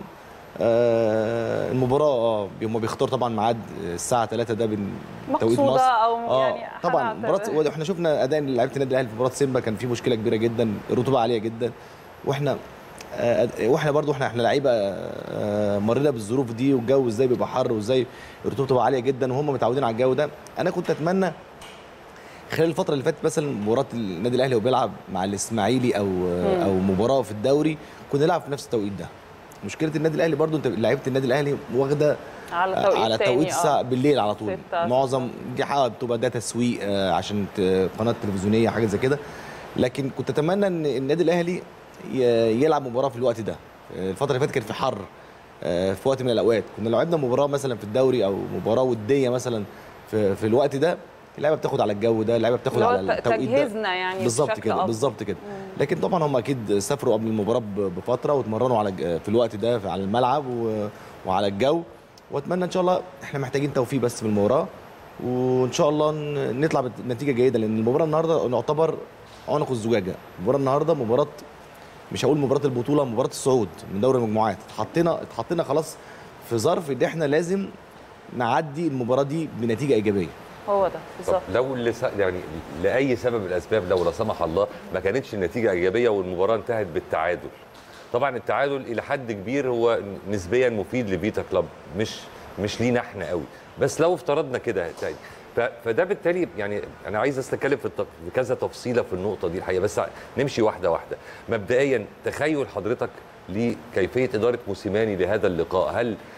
آه، المباراه اه هم بيختاروا طبعا ميعاد الساعه 3 ده بين توقيت مقصودة مصر أو اه يعني حاجة طبعا اعتبر- مباراه احنا شفنا اداء لعيبه النادي الاهلي في مباراه سيمبا كان في مشكله كبيره جدا الرطوبه عاليه جدا واحنا آه، واحنا برضو احنا احنا لعيبه آه، مرينا بالظروف دي والجو ازاي بيبقى حر وازاي الرطوبه بتبقى عاليه جدا وهم متعودين على الجو ده انا كنت اتمنى خلال الفتره اللي فاتت مثلا مباراه النادي الاهلي وبيلعب مع الاسماعيلي او او مباراه في الدوري كنا نلعب في نفس التوقيت ده مشكله النادي الاهلي برضو انت لعيبه النادي الاهلي واخده على توقيت على تاني، توقيت آه. الساعه بالليل على طول ستة. معظم دي حاجه بتبقى ده تسويق آه، عشان ت- قناه تلفزيونيه حاجه زي كده لكن كنت اتمنى ان النادي الاهلي ي- يلعب مباراه في الوقت ده آه، الفتره اللي فاتت كانت في حر آه، في وقت من الاوقات كنا لو لعبنا مباراه مثلا في الدوري او مباراه وديه مثلا في, في الوقت ده اللعيبه بتاخد على الجو ده اللعيبه بتاخد اللي هو على ت- التوقيت ده تجهيزنا يعني بالظبط بشكل كده أفضل. بالظبط كده لكن طبعا هم اكيد سافروا قبل المباراه ب- بفتره واتمرنوا على ج- في الوقت ده على الملعب و- وعلى الجو واتمنى ان شاء الله احنا محتاجين توفيق بس في المباراه وان شاء الله ن- نطلع بنتيجه جيده لان المباراه النهارده نعتبر عنق الزجاجه المباراه النهارده مباراه مش هقول مباراه البطوله مباراه الصعود من دوري المجموعات اتحطينا اتحطينا خلاص في ظرف ان احنا لازم نعدي المباراه دي بنتيجه ايجابيه هو ده طب بالظبط لو لس... يعني لاي سبب من الاسباب لو لا سمح الله ما كانتش النتيجه ايجابيه والمباراه انتهت بالتعادل طبعا التعادل الى حد كبير هو نسبيا مفيد لفيتا كلوب مش مش لينا احنا قوي بس لو افترضنا كده تاني ف... فده بالتالي يعني انا عايز استكلم في, الت... في كذا تفصيله في النقطه دي الحقيقه بس نمشي واحده واحده مبدئيا تخيل حضرتك لكيفيه اداره موسيماني لهذا اللقاء هل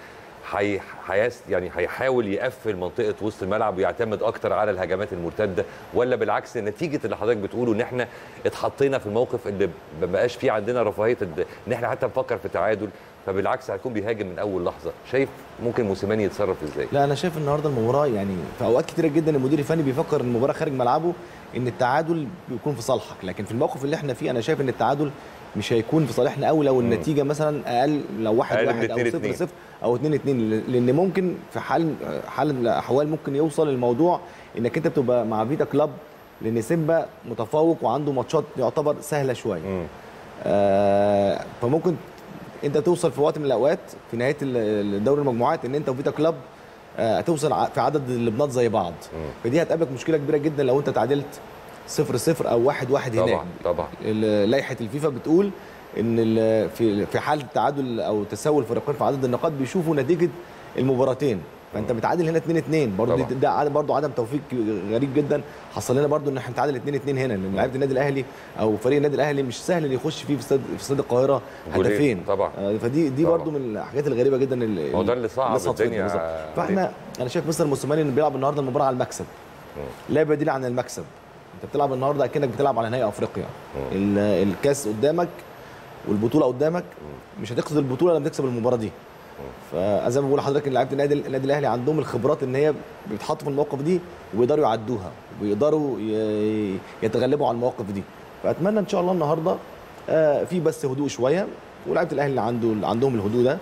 حي... حيس... يعني هيحاول يقفل منطقه وسط الملعب ويعتمد اكتر على الهجمات المرتده ولا بالعكس نتيجه اللي حضرتك بتقوله ان احنا اتحطينا في الموقف اللي ما بقاش فيه عندنا رفاهيه الد- ان احنا حتى نفكر في تعادل فبالعكس هيكون بيهاجم من اول لحظه شايف ممكن موسيماني يتصرف ازاي لا انا شايف النهارده المباراه يعني في اوقات كتيره جدا المدير الفني بيفكر ان المباراه خارج ملعبه ان التعادل بيكون في صالحك لكن في الموقف اللي احنا فيه انا شايف ان التعادل مش هيكون في صالحنا قوي لو النتيجه مثلا اقل لو واحد أقل من واحد او 2 صفر 2. صفر او 2 2 لان ممكن في حال حال من الاحوال ممكن يوصل الموضوع انك انت بتبقى مع فيتا كلاب لان سيمبا متفوق وعنده ماتشات يعتبر سهله شويه آه فممكن انت توصل في وقت من الاوقات في نهايه ال- دوري المجموعات ان انت وفيتا كلاب آه، هتوصل ع- في عدد اللبنات زي بعض فدي هتقابلك مشكله كبيره جدا لو انت تعادلت 0 0 او 1 1 هناك طبعا طبعا ال- لائحه الفيفا بتقول ان ال- في في حاله تعادل او تساوي الفريقين في عدد النقاط بيشوفوا نتيجه المباراتين فانت بتعادل هنا 2 2 برضه طبعا. دي- ده عدد- برضه عدم توفيق غريب جدا حصل لنا برضه ان احنا نتعادل 2 2 هنا لان لعيبه النادي الاهلي او فريق النادي الاهلي مش سهل ان يخش فيه في استاد في استاد القاهره جولين. هدفين طبعا. آه، فدي دي طبعا. برضه من الحاجات الغريبه جدا اللي ما هو ده اللي صعب صدفت الدنيا بالظبط. عليه. فاحنا انا شايف مستر موسيماني انه بيلعب النهارده المباراه على المكسب لا بديل عن المكسب انت بتلعب النهارده اكنك بتلعب على نهائي افريقيا ال- الكاس قدامك والبطوله قدامك مش هتقصد البطوله لما تكسب المباراه دي فزي ما بقول لحضرتك ان لعيبه النادي النادي الاهلي عندهم الخبرات ان هي بيتحطوا في المواقف دي ويقدروا يعدوها ويقدروا ي- يتغلبوا على المواقف دي فاتمنى ان شاء الله النهارده آه، في بس هدوء شويه ولاعيبه الاهلي اللي عنده اللي عندهم الهدوء ده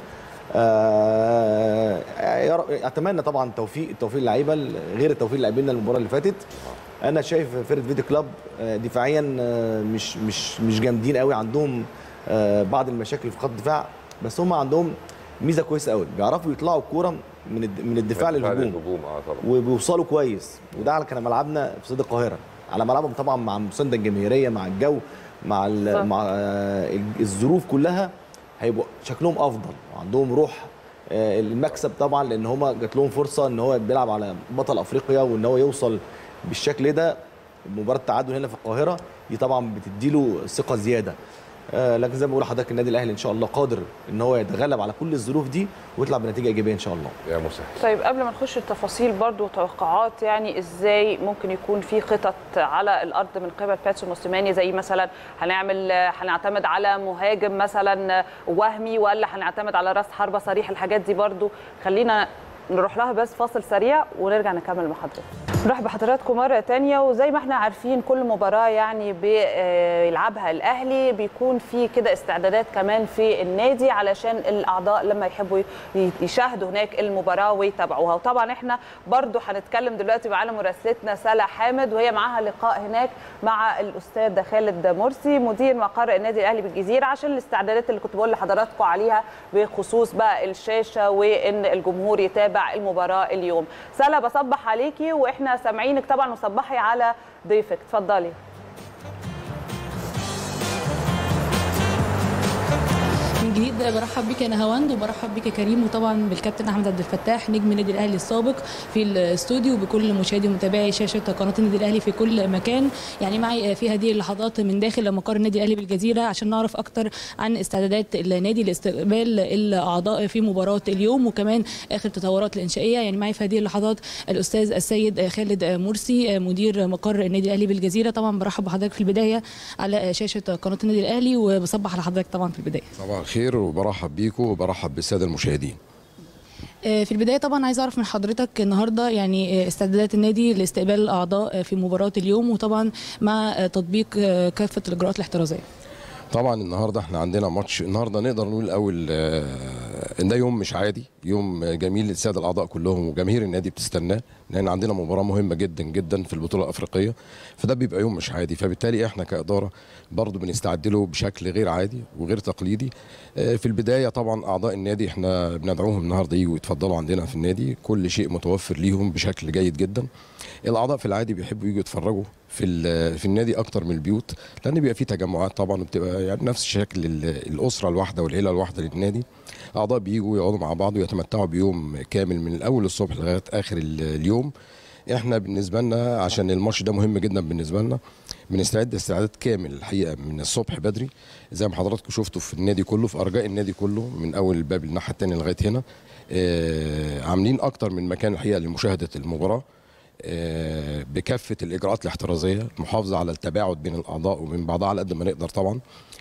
آه، يا رب- اتمنى طبعا توفيق التوفيق للعيبه غير التوفيق للاعبين المباراه اللي فاتت انا شايف فرقه فيديو كلاب آه، دفاعيا آه، مش مش مش جامدين قوي عندهم آه، بعض المشاكل في خط الدفاع بس هم عندهم ميزه كويسه قوي بيعرفوا يطلعوا الكوره من الد- من الدفاع للهجوم للهجوم اه طبعا وبيوصلوا كويس وده على كان ملعبنا في استاد القاهره على ملعبهم طبعا مع المسانده الجماهيريه مع الجو مع ال- صح. مع آه، الظروف كلها هيبقوا شكلهم افضل وعندهم روح آه، المكسب طبعا لان هما جات لهم فرصه ان هو بيلعب على بطل افريقيا وان هو يوصل بالشكل ده مباراه التعادل هنا في القاهره دي طبعا بتديله ثقه زياده آه، لكن زي ما بقول لحضرتك النادي الاهلي ان شاء الله قادر ان هو يتغلب على كل الظروف دي ويطلع بنتيجه ايجابيه ان شاء الله يا مسهل طيب قبل ما نخش التفاصيل برضو وتوقعات يعني ازاي ممكن يكون في خطط على الارض من قبل باتسو موسيماني زي مثلا هنعمل هنعتمد على مهاجم مثلا وهمي ولا هنعتمد على راس حربه صريح الحاجات دي برضو خلينا نروح لها بس فاصل سريع ونرجع نكمل مع حضرتك نروح بحضراتكم مرة تانية وزي ما احنا عارفين كل مباراة يعني بيلعبها الأهلي بيكون في كده استعدادات كمان في النادي علشان الأعضاء لما يحبوا يشاهدوا هناك المباراة ويتابعوها وطبعا احنا برضو هنتكلم دلوقتي معانا مراسلتنا سلا حامد وهي معاها لقاء هناك مع الأستاذ خالد مرسي مدير مقر النادي الأهلي بالجزيرة عشان الاستعدادات اللي كنت بقول لحضراتكم عليها بخصوص بقى الشاشة وإن الجمهور يتابع المباراة اليوم سلا بصبح عليكي واحنا سامعينك طبعا وصبحي على ضيفك اتفضلي من جديد برحب بك يا نهاوند وبرحب بك يا كريم وطبعا بالكابتن احمد عبد الفتاح نجم النادي الاهلي السابق في الاستوديو بكل مشاهدي ومتابعي شاشه قناه النادي الاهلي في كل مكان يعني معي في هذه اللحظات من داخل مقر النادي الاهلي بالجزيره عشان نعرف اكتر عن استعدادات النادي لاستقبال الاعضاء في مباراه اليوم وكمان اخر التطورات الانشائيه يعني معي في هذه اللحظات الاستاذ السيد خالد مرسي مدير مقر النادي الاهلي بالجزيره طبعا برحب بحضرتك في البدايه على شاشه قناه النادي الاهلي وبصبح على حضرتك طبعا في البدايه صباح الخير وبرحب بيكم وبرحب بالساده المشاهدين في البدايه طبعا عايز اعرف من حضرتك النهارده يعني استعدادات النادي لاستقبال الاعضاء في مباراه اليوم وطبعا مع تطبيق كافه الاجراءات الاحترازيه طبعا النهارده احنا عندنا ماتش النهارده نقدر نقول الاول ان ده يوم مش عادي يوم جميل للساده الاعضاء كلهم وجماهير النادي بتستناه لان عندنا مباراه مهمه جدا جدا في البطوله الافريقيه فده بيبقى يوم مش عادي فبالتالي احنا كاداره برضه بنستعد له بشكل غير عادي وغير تقليدي في البدايه طبعا اعضاء النادي احنا بندعوهم النهارده يجوا يتفضلوا عندنا في النادي كل شيء متوفر ليهم بشكل جيد جدا الاعضاء في العادي بيحبوا يجوا يتفرجوا في في النادي اكتر من البيوت لان بيبقى في تجمعات طبعا وبتبقى يعني نفس شكل الاسره الواحده والعيله الواحده للنادي اعضاء بيجوا يقعدوا مع بعض ويتمتعوا بيوم كامل من الاول الصبح لغايه اخر اليوم احنا بالنسبه لنا عشان الماتش ده مهم جدا بالنسبه لنا بنستعد استعداد كامل الحقيقه من الصبح بدري زي ما حضراتكم شفتوا في النادي كله في ارجاء النادي كله من اول الباب للناحيه الثانيه لغايه هنا آه، عاملين اكتر من مكان الحقيقه لمشاهده المباراه آه، بكافه الاجراءات الاحترازيه المحافظه على التباعد بين الاعضاء وبين بعضها على قد ما نقدر طبعا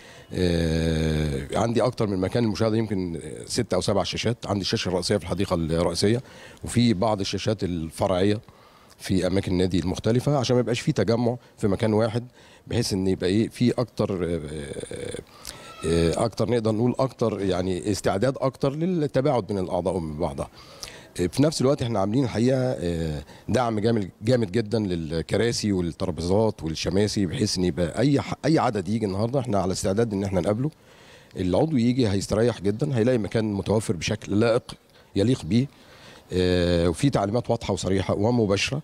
آه، عندي اكتر من مكان للمشاهده يمكن ست او سبع شاشات عندي الشاشه الرئيسيه في الحديقه الرئيسيه وفي بعض الشاشات الفرعيه في اماكن النادي المختلفه عشان ما يبقاش في تجمع في مكان واحد بحيث ان يبقى ايه في اكتر آه، آه، آه، اكتر نقدر نقول اكتر يعني استعداد اكتر للتباعد بين الاعضاء ومن بعضها في نفس الوقت احنا عاملين الحقيقه آه، دعم جامد جامد جدا للكراسي والترابيزات والشماسي بحيث ان يبقى اي ح- اي عدد يجي النهارده احنا على استعداد ان احنا نقابله العضو يجي هيستريح جدا هيلاقي مكان متوفر بشكل لائق يليق بيه آه، وفي تعليمات واضحه وصريحه ومباشره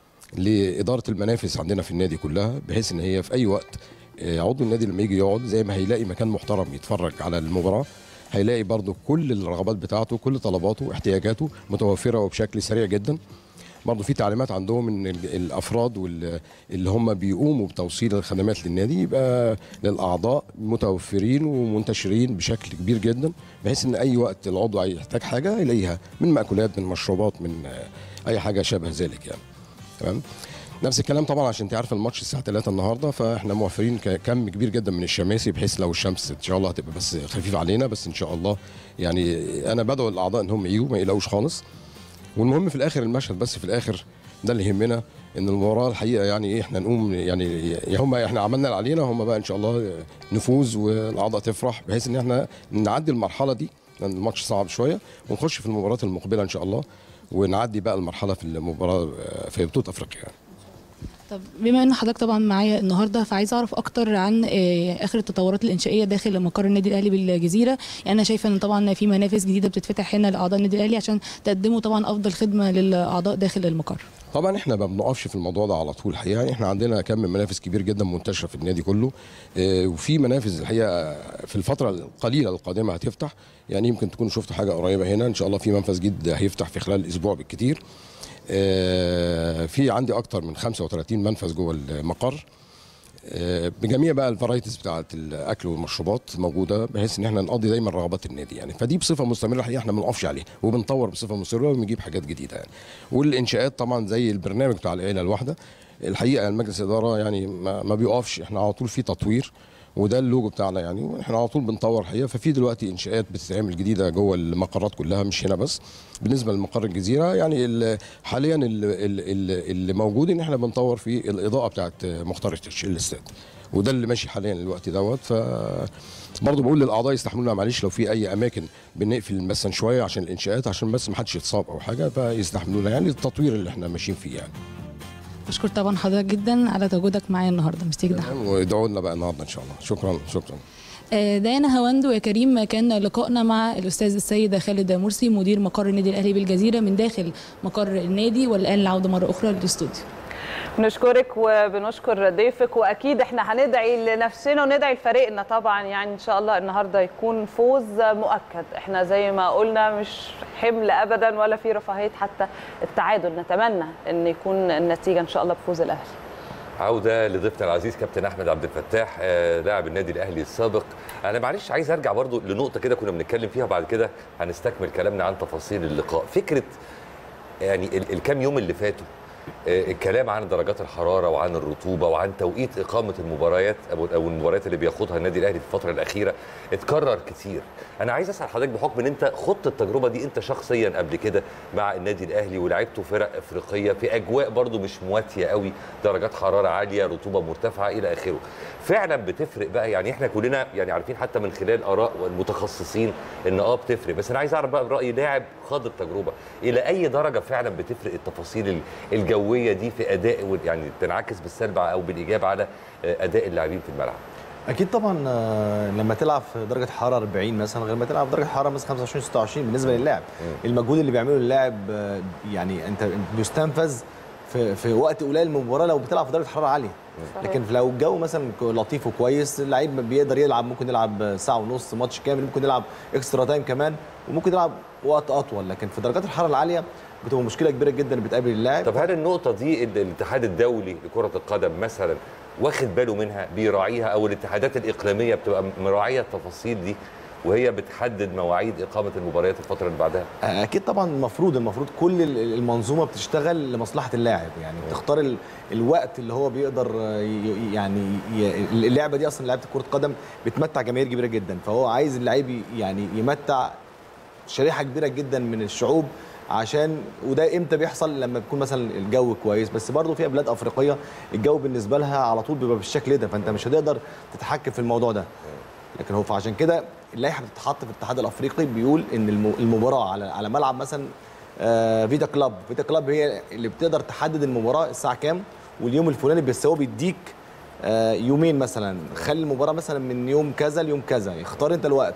لاداره المنافس عندنا في النادي كلها بحيث ان هي في اي وقت آه، عضو النادي لما يجي يقعد زي ما هيلاقي مكان محترم يتفرج على المباراه هيلاقي برضو كل الرغبات بتاعته كل طلباته واحتياجاته متوفره وبشكل سريع جدا برضو في تعليمات عندهم ان ال- الافراد وال- اللي هم بيقوموا بتوصيل الخدمات للنادي يبقى للاعضاء متوفرين ومنتشرين بشكل كبير جدا بحيث ان اي وقت العضو يحتاج حاجه يلاقيها من مأكولات من مشروبات من آه، اي حاجه شابه ذلك يعني تمام نفس الكلام طبعا عشان انت عارف الماتش الساعه 3 النهارده فاحنا موفرين ك- كم كبير جدا من الشماسي بحيث لو الشمس ان شاء الله هتبقى بس خفيفه علينا بس ان شاء الله يعني انا بدعو الاعضاء ان هم يجوا ما يقلقوش خالص والمهم في الاخر المشهد بس في الاخر ده اللي يهمنا ان المباراه الحقيقه يعني ايه احنا نقوم يعني يا هم احنا عملنا اللي علينا هم بقى ان شاء الله نفوز والاعضاء تفرح بحيث ان احنا نعدي المرحله دي لان الماتش صعب شويه ونخش في المباريات المقبله ان شاء الله ونعدي بقى المرحله في المباراه في بطوله افريقيا يعني. طب بما ان حضرتك طبعا معايا النهارده فعايزه اعرف اكتر عن آه، اخر التطورات الانشائيه داخل مقر النادي الاهلي بالجزيره يعني انا شايفه ان طبعا في منافذ جديده بتتفتح هنا لاعضاء النادي الاهلي عشان تقدموا طبعا افضل خدمه للاعضاء داخل المقر طبعا احنا ما بنقفش في الموضوع ده على طول الحقيقه يعني احنا عندنا كم من منافذ كبير جدا منتشره في النادي كله اه وفي منافذ الحقيقه في الفتره القليله القادمه هتفتح يعني يمكن تكونوا شفتوا حاجه قريبه هنا ان شاء الله في منفذ جديد هيفتح في خلال اسبوع بالكتير اه في عندي اكتر من 35 منفذ جوه المقر آه، بجميع بقى الفرايتيز بتاعه الاكل والمشروبات موجوده بحيث ان احنا نقضي دايما رغبات النادي يعني فدي بصفه مستمره الحقيقه احنا ما بنقفش عليها وبنطور بصفه مستمره وبنجيب حاجات جديده يعني والانشاءات طبعا زي البرنامج بتاع العيله الواحده الحقيقه المجلس الاداره يعني ما, ما بيقفش احنا على طول في تطوير وده اللوجو بتاعنا يعني واحنا على طول بنطور الحقيقه ففي دلوقتي انشاءات بتتعمل جديده جوه المقرات كلها مش هنا بس بالنسبه لمقر الجزيره يعني ال- حاليا ال- ال- ال- اللي موجود ان احنا بنطور في الاضاءه بتاعت مختار التتش الاستاد وده اللي ماشي حاليا الوقت دوت ف برضه بقول للاعضاء يستحملونا معلش لو في اي اماكن بنقفل مثلا شويه عشان الانشاءات عشان بس ما حدش يتصاب او حاجه فيستحملونا يعني التطوير اللي احنا ماشيين فيه يعني بشكر طبعا حضرتك جدا على تواجدك معايا النهارده ميرسي جدا وادعوا لنا بقى النهارده ان شاء الله شكرا شكرا آه، ديانا هواندو يا كريم كان لقائنا مع الاستاذ السيد خالد مرسي مدير مقر النادي الاهلي بالجزيره من داخل مقر النادي والان العوده مره اخرى للاستوديو بنشكرك وبنشكر ضيفك واكيد احنا هندعي لنفسنا وندعي لفريقنا طبعا يعني ان شاء الله النهارده يكون فوز مؤكد احنا زي ما قلنا مش حمل ابدا ولا في رفاهيه حتى التعادل نتمنى ان يكون النتيجه ان شاء الله بفوز الاهلي عودة لضيفنا العزيز كابتن أحمد عبد الفتاح آه، لاعب النادي الأهلي السابق أنا معلش عايز أرجع برضو لنقطة كده كنا بنتكلم فيها وبعد كده هنستكمل كلامنا عن تفاصيل اللقاء فكرة يعني ال- الكام يوم اللي فاتوا آه، الكلام عن درجات الحراره وعن الرطوبه وعن توقيت اقامه المباريات او أو المباريات اللي بياخدها النادي الاهلي في الفتره الاخيره اتكرر كتير انا عايز اسال حضرتك بحكم ان انت خضت التجربه دي انت شخصيا قبل كده مع النادي الاهلي ولعبتوا فرق افريقيه في اجواء برضو مش مواتيه قوي درجات حراره عاليه رطوبه مرتفعه الى اخره فعلا بتفرق بقى يعني احنا كلنا يعني عارفين حتى من خلال اراء المتخصصين ان اه بتفرق بس انا عايز اعرف بقى براي لاعب خاض التجربه الى اي درجه فعلا بتفرق التفاصيل ال- الجويه دي في اداء وال- يعني تنعكس بالسلب او بالايجاب على آه، اداء اللاعبين في الملعب اكيد طبعا آه، لما تلعب في درجه حراره 40 مثلا غير ما تلعب في درجه حراره مثلا 25 26 بالنسبه للاعب المجهود اللي بيعمله اللاعب آه، يعني انت بيستنفذ في, في وقت قليل من المباراه لو بتلعب في درجه حراره عاليه صحيح. لكن لو الجو مثلا لطيف وكويس اللعيب بيقدر يلعب ممكن يلعب ساعه ونص ماتش كامل ممكن يلعب اكسترا تايم كمان وممكن يلعب وقت اطول لكن في درجات الحراره العاليه بتبقى مشكله كبيره جدا بتقابل اللاعب طب هل النقطة دي ال- الاتحاد الدولي لكرة القدم مثلا واخد باله منها بيراعيها أو الاتحادات الإقليمية بتبقى مراعية التفاصيل دي وهي بتحدد مواعيد إقامة المباريات الفترة اللي بعدها؟ اكيد طبعا المفروض المفروض كل ال- المنظومه بتشتغل لمصلحه اللاعب يعني بتختار ال- الوقت اللي هو بيقدر ي- ي- يعني ي- اللعبه دي اصلا لعبه كره قدم بتمتع جماهير كبيره جدا فهو عايز اللعيب ي- يعني يمتع شريحه كبيره جدا من الشعوب عشان وده امتى بيحصل لما بيكون مثلا الجو كويس بس برضه في بلاد افريقيه الجو بالنسبه لها على طول بيبقى بالشكل ده فانت مش هتقدر تتحكم في الموضوع ده لكن هو فعشان كده اللائحه بتتحط في الاتحاد الافريقي بيقول ان الم- المباراه على على ملعب مثلا آه، فيتا كلاب فيتا كلاب هي اللي بتقدر تحدد المباراه الساعه كام واليوم الفلاني بس هو بيديك آه، يومين مثلا خلي المباراه مثلا من يوم كذا ليوم كذا اختار انت الوقت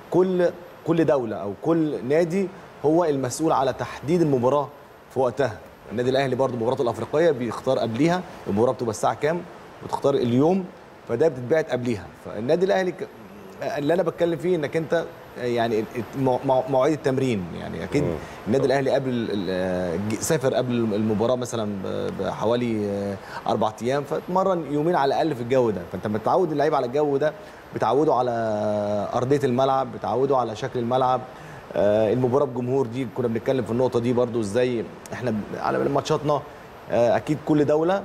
كل كل دوله او كل نادي هو المسؤول على تحديد المباراه في وقتها النادي الاهلي برضه مباراته الافريقيه بيختار قبليها المباراه بتبقى الساعه كام وتختار اليوم فده بتتبعت قبليها فالنادي الاهلي ك... اللي انا بتكلم فيه انك انت يعني مو- مو- مواعيد التمرين يعني اكيد مم. النادي الاهلي قبل ال- ج- سافر قبل المباراه مثلا ب- بحوالي آه، اربع ايام فاتمرن يومين على الاقل في الجو ده فانت بتعود اللعيب على الجو ده بتعوده على ارضيه الملعب بتعوده على شكل الملعب آه، المباراه بجمهور دي كنا بنتكلم في النقطه دي برضو ازاي احنا ب- على ماتشاتنا آه، اكيد كل دوله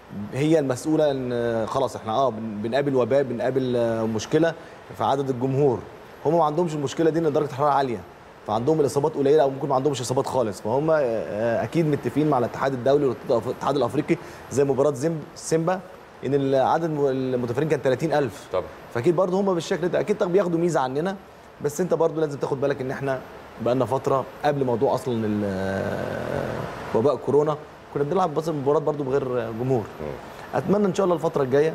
هي المسؤوله ان آه، خلاص احنا اه بن- بنقابل وباء بنقابل آه، مشكله في عدد الجمهور هم ما عندهمش المشكله دي ان درجه الحراره عاليه فعندهم الاصابات قليله او ممكن ما عندهمش اصابات خالص فهم آه، آه، اكيد متفقين مع الاتحاد الدولي والاتحاد الافريقي زي مباراه زيمب سيمبا ان عدد الم- المتفرجين كان 30000 طبعا فاكيد برضه هم بالشكل ده اكيد طب بياخدوا ميزه عننا بس انت برضه لازم تاخد بالك ان احنا بقالنا فتره قبل موضوع اصلا ال- وباء كورونا كنا بنلعب بس المباريات برضه بغير جمهور اتمنى ان شاء الله الفتره الجايه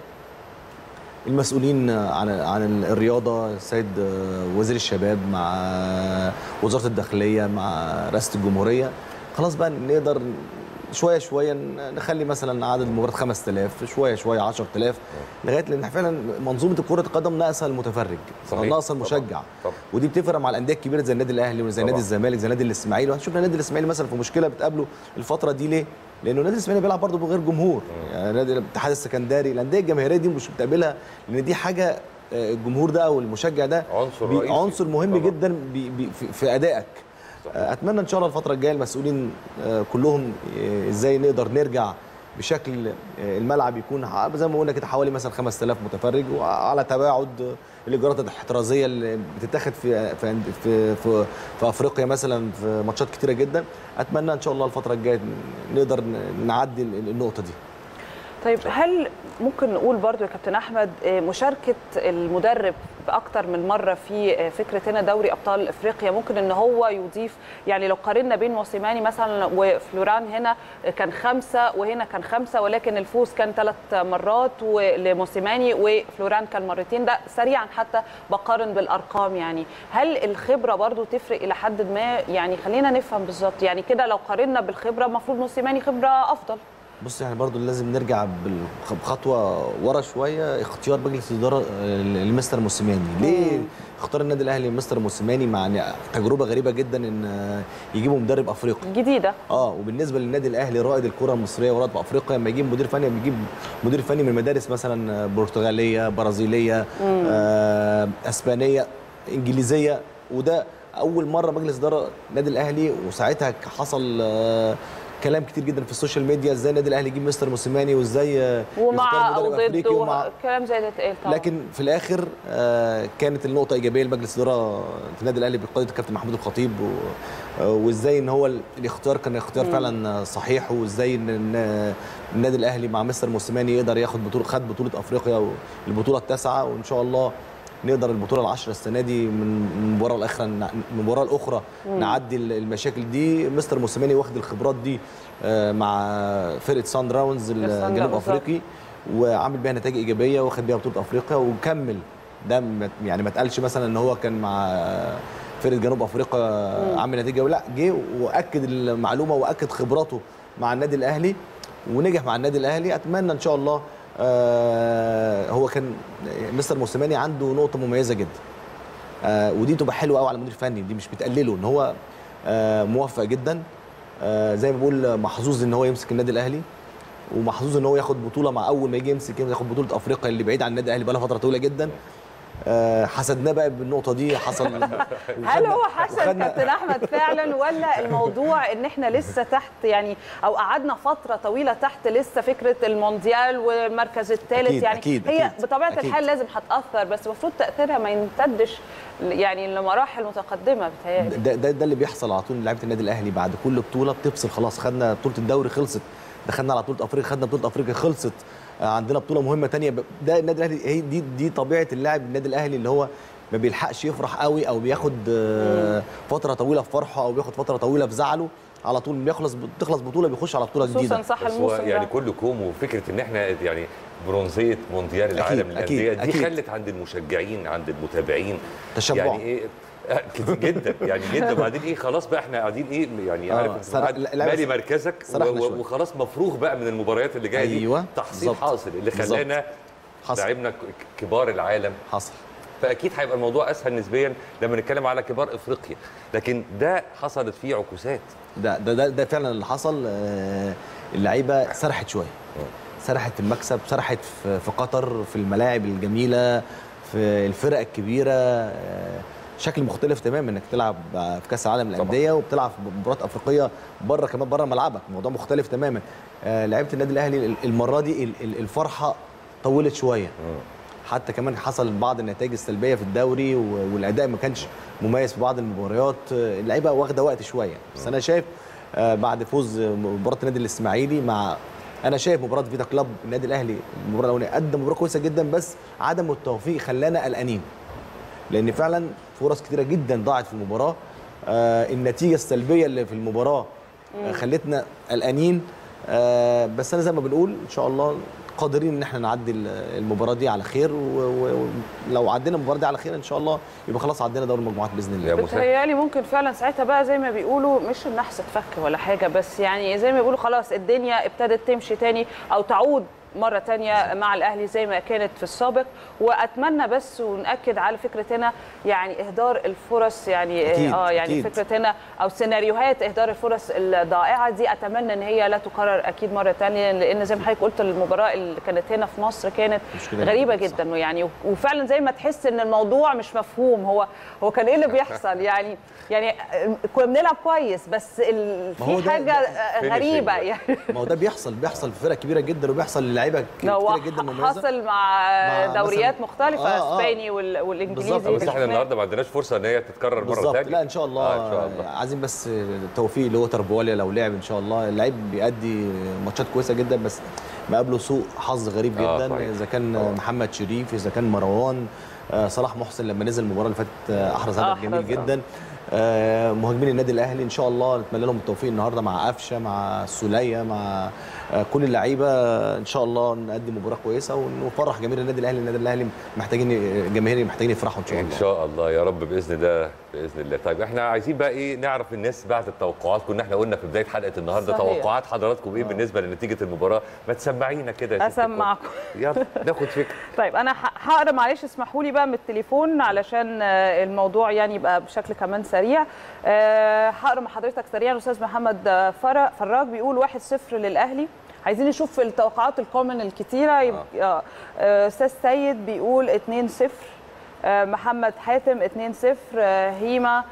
المسؤولين عن عن الرياضه السيد وزير الشباب مع وزاره الداخليه مع رئاسه الجمهوريه خلاص بقى نقدر شويه شويه نخلي مثلا عدد المباريات 5000 شويه شويه 10000 لغايه لان فعلا منظومه كره القدم ناقصه المتفرج صحيح. ناقصه طبعاً. المشجع طبعا ودي بتفرق مع الانديه الكبيره زي النادي الاهلي وزي طبعاً. نادي الزمالك زي نادي الاسماعيلي شفنا النادي الاسماعيلي مثلا في مشكله بتقابله الفتره دي ليه؟ لانه النادي الاسماعيلي بيلعب برضه بغير جمهور يعني نادي الاتحاد السكندري الانديه الجماهيريه دي مش بتقابلها لان دي حاجه آه، الجمهور ده او المشجع ده عنصر بي- رئيسي. عنصر مهم طبعاً. جدا بي بي في, في ادائك صحيح. آه، اتمنى ان شاء الله الفتره الجايه المسؤولين آه، كلهم آه، ازاي نقدر نرجع بشكل آه، الملعب يكون ح- زي ما قلنا كده حوالي مثلا 5000 متفرج وعلى تباعد آه، الاجراءات الاحترازيه اللي بتتاخد في في في في, في افريقيا مثلا في ماتشات كتيره جدا اتمنى ان شاء الله الفتره الجايه نقدر ن- نعدي ال- النقطه دي طيب هل ممكن نقول برضو يا كابتن احمد آه، مشاركه المدرب باكتر من مره في آه، فكره هنا دوري ابطال افريقيا ممكن ان هو يضيف يعني لو قارنا بين موسيماني مثلا وفلوران هنا كان خمسه وهنا كان خمسه ولكن الفوز كان ثلاث مرات لموسيماني وفلوران كان مرتين ده سريعا حتى بقارن بالارقام يعني هل الخبره برضو تفرق الى حد ما يعني خلينا نفهم بالظبط يعني كده لو قارنا بالخبره المفروض موسيماني خبره افضل بص يعني برضو لازم نرجع بالخ- بخطوه ورا شويه اختيار مجلس الاداره آه، لمستر موسيماني ليه اختار النادي الاهلي مستر موسيماني مع إن تجربه غريبه جدا ان آه، يجيبوا مدرب افريقي جديده اه وبالنسبه للنادي الاهلي رائد الكره المصريه ورائد في افريقيا لما يجيب مدير فني بيجيب مدير فني من مدارس مثلا برتغاليه برازيليه آه اسبانيه انجليزيه وده اول مره مجلس اداره النادي الاهلي وساعتها حصل آه كلام كتير جدا في السوشيال ميديا ازاي النادي الاهلي يجيب مستر موسيماني وازاي آه، ومع يختار او مدرب ضد أفريقي ومع كلام زي ده اتقال طبعا لكن في الاخر آه، كانت النقطه ايجابيه لمجلس الاداره في النادي الاهلي بقياده الكابتن محمود الخطيب و- آه، وازاي ان هو ال- الاختيار كان اختيار فعلا صحيح وازاي ان إن النادي الاهلي مع مستر موسيماني يقدر ياخد بطوله خد بطوله افريقيا البطوله التاسعه وان شاء الله نقدر البطوله العشرة السنه دي من من المباراه الاخرى من المباراه الاخرى نعدي المشاكل دي مستر موسيماني واخد الخبرات دي آه، مع فرقه سان راونز السان الجنوب داونز. افريقي وعامل بيها نتائج ايجابيه واخد بيها بطوله افريقيا وكمل ده ما- يعني ما اتقالش مثلا ان هو كان مع فرقه جنوب افريقيا عامل نتيجه لا جه واكد المعلومه واكد خبراته مع النادي الاهلي ونجح مع النادي الاهلي اتمنى ان شاء الله آه هو كان مستر موسيماني عنده نقطه مميزه جدا آه ودي تبقى حلوه قوي على المدير الفني دي مش بتقلله ان هو آه موفق جدا آه زي ما بقول محظوظ ان هو يمسك النادي الاهلي ومحظوظ ان هو ياخد بطوله مع اول ما يجي يمسك ياخد بطوله افريقيا اللي بعيد عن النادي الاهلي بقى لها فتره طويله جدا آه حسدناه بقى بالنقطه دي حصل هل هو حسن كابتن احمد فعلا ولا الموضوع ان احنا لسه تحت يعني او قعدنا فتره طويله تحت لسه فكره المونديال والمركز الثالث أكيد يعني أكيد هي أكيد بطبيعه أكيد. الحال لازم هتاثر بس المفروض تاثيرها ما يمتدش يعني لمراحل متقدمه بتهيألي ده, ده ده اللي بيحصل على طول لعيبه النادي الاهلي بعد كل بطوله بتفصل خلاص خدنا بطوله الدوري خلصت دخلنا على بطوله افريقيا خدنا بطوله افريقيا خلصت آه، عندنا بطوله مهمه تانية ب- ده النادي الاهلي هي دي دي طبيعه اللاعب النادي الاهلي اللي هو ما بيلحقش يفرح قوي او بياخد آه، فتره طويله في فرحه او بياخد فتره طويله في زعله على طول بيخلص بتخلص بطوله بيخش على بطوله خصوصاً جديده صح بس هو الموسم يعني ده. كل كوم وفكره ان احنا يعني برونزيه مونديال العالم أكيد، للانديه دي أكيد. خلت عند المشجعين عند المتابعين تشبع. يعني ايه آه، كتير جدا يعني جدا وبعدين ايه خلاص بقى احنا قاعدين ايه يعني آه، عارف انت سرح- قاعد لا- لا، مالي بس- مركزك سرحنا و- شوية. و- وخلاص مفروغ بقى من المباريات اللي جايه أيوة، دي تحصيل بالظبط. حاصل اللي بالظبط. خلانا حصل. لعبنا ك- كبار العالم حصل فاكيد هيبقى الموضوع اسهل نسبيا لما نتكلم على كبار افريقيا لكن ده حصلت فيه عكوسات ده ده ده, ده فعلا اللي حصل آه، اللعيبه سرحت شويه سرحت في المكسب سرحت في في قطر في الملاعب الجميله في الفرق الكبيره آه، شكل مختلف تماما انك تلعب في كاس العالم للانديه وبتلعب في مباريات افريقيه بره كمان بره ملعبك الموضوع مختلف تماما آه، لعيبه النادي الاهلي المره دي ال- ال- الفرحه طولت شويه حتى كمان حصل بعض النتائج السلبيه في الدوري و- والاداء ما كانش مميز في بعض المباريات آه، اللعيبه واخده وقت شويه بس انا شايف آه، بعد فوز مباراه النادي الاسماعيلي مع انا شايف مباراه فيتا كلاب النادي الاهلي المباراه الاولانيه قدم مباراه كويسه جدا بس عدم التوفيق خلانا قلقانين لان فعلا فرص كتيره جدا ضاعت في المباراه آه النتيجه السلبيه اللي في المباراه آه مم. خلتنا قلقانين آه بس انا زي ما بنقول ان شاء الله قادرين ان احنا نعدي ال- المباراه دي على خير و- ولو عدينا المباراه دي على خير ان شاء الله يبقى خلاص عدينا دوري المجموعات باذن الله بتهيألي ممكن فعلا ساعتها بقى زي ما بيقولوا مش النحس اتفك ولا حاجه بس يعني زي ما بيقولوا خلاص الدنيا ابتدت تمشي تاني او تعود مرة تانية مع الأهلي زي ما كانت في السابق وأتمنى بس ونأكد على فكرة هنا يعني إهدار الفرص يعني أكيد، آه يعني أكيد. فكرة هنا أو سيناريوهات إهدار الفرص الضائعة دي أتمنى إن هي لا تكرر أكيد مرة تانية لأن زي ما حضرتك قلت المباراة اللي كانت هنا في مصر كانت مشكلة غريبة جداً، جدا ويعني وفعلا زي ما تحس إن الموضوع مش مفهوم هو هو كان إيه اللي بيحصل يعني يعني كنا بنلعب كويس بس ال... ما هو في ده- حاجة ده- غريبة finishing. يعني ما هو ده بيحصل بيحصل في فرق كبيره جدا وبيحصل للعيبه هو كتيره جدا مميزه حصل مع, مع دوريات مثلاً- مختلفة آه، آه. اسباني وال... والانجليزي بالظبط. بس احنا النهارده ما عندناش فرصه ان هي تتكرر مره بالظبط ثانيه لا ان شاء الله, آه ان شاء الله عايزين بس التوفيق اللي هو تربواليا لو لعب ان شاء الله اللعيب بيأدي ماتشات كويسه جدا بس مقابله سوء حظ غريب آه، جدا صحيح. اذا كان محمد شريف اذا كان مروان آه، صلاح محسن لما نزل المباراه اللي فاتت آه، احرز هدف أحرز، جميل آه. جدا آه، مهاجمين النادي الاهلي ان شاء الله نتمنى لهم التوفيق النهارده مع قفشه مع سوليه مع آه، كل اللعيبه ان شاء الله نقدم مباراه كويسه ونفرح جماهير النادي الاهلي النادي الاهلي محتاجين جماهير محتاجين يفرحوا ان شاء الله ان شاء الله يا رب باذن الله باذن الله طيب احنا عايزين بقى ايه نعرف الناس بعد التوقعات كنا احنا قلنا في بدايه حلقه النهارده صحيح. توقعات حضراتكم ايه بالنسبه لنتيجه المباراه ما تسمعينا كده يا ست الكل. اسمعكم يلا ناخد فكره طيب انا ه- هقرا معلش اسمحوا لي بقى من التليفون علشان آه، الموضوع يعني يبقى بشكل كمان سريع آه، هقرا مع حضرتك سريعا استاذ محمد آه، فرج فراج بيقول 1-0 للاهلي عايزين نشوف التوقعات الكومن الكتيره يبقى آه. آه، استاذ سيد بيقول 2-0 آه، محمد حاتم 2-0 آه، هيما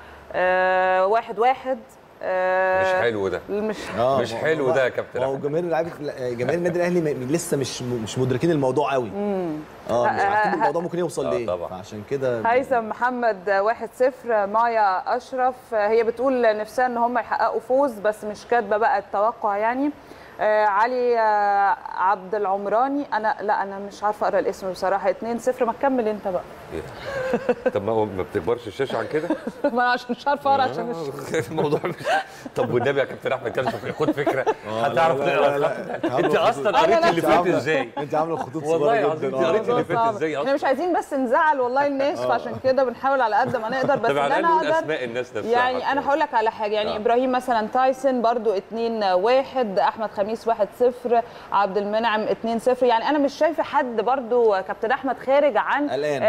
1-1 مش حلو ده مش آه، مش ما هو- حلو ده يا كابتن ما هو أحمد. جماهير لعيبه جماهير النادي الاهلي م- لسه مش مش مدركين الموضوع قوي اه مش عارفين الموضوع ممكن يوصل آه، ليه طبعا. فعشان كده هيثم محمد 1-0 مايا اشرف هي بتقول نفسها ان هم يحققوا فوز بس مش كاتبه بقى التوقع يعني آه علي آه عبد العمراني انا لا انا مش عارفه اقرا الاسم بصراحه 2-0 ما تكمل انت بقى طب ما هو ما بتكبرش الشاشه عن كده ما انا عشان مش عارفه اقرا عشان مش الموضوع مش طب والنبي يا كابتن احمد كده شوف خد فكره هتعرف لا، لا، تقرا لا، انت عاملة اصلا خطوط. قريت أنا اللي نفسي فات ازاي انت عامله خطوط والله صغيره العظيم جدا انت آه. قريت اللي فات صعب. ازاي احنا اصلا مش عايزين بس نزعل والله الناس فعشان كده بنحاول على قد ما نقدر بس طب اللي على انا الاقل اقدر اسماء الناس نفسها يعني حتى. انا هقول لك على حاجه يعني آه. ابراهيم مثلا تايسون برضو 2 1 احمد خميس 1 0 عبد المنعم 2 0 يعني انا مش شايفه حد برضو كابتن احمد خارج عن قلقان.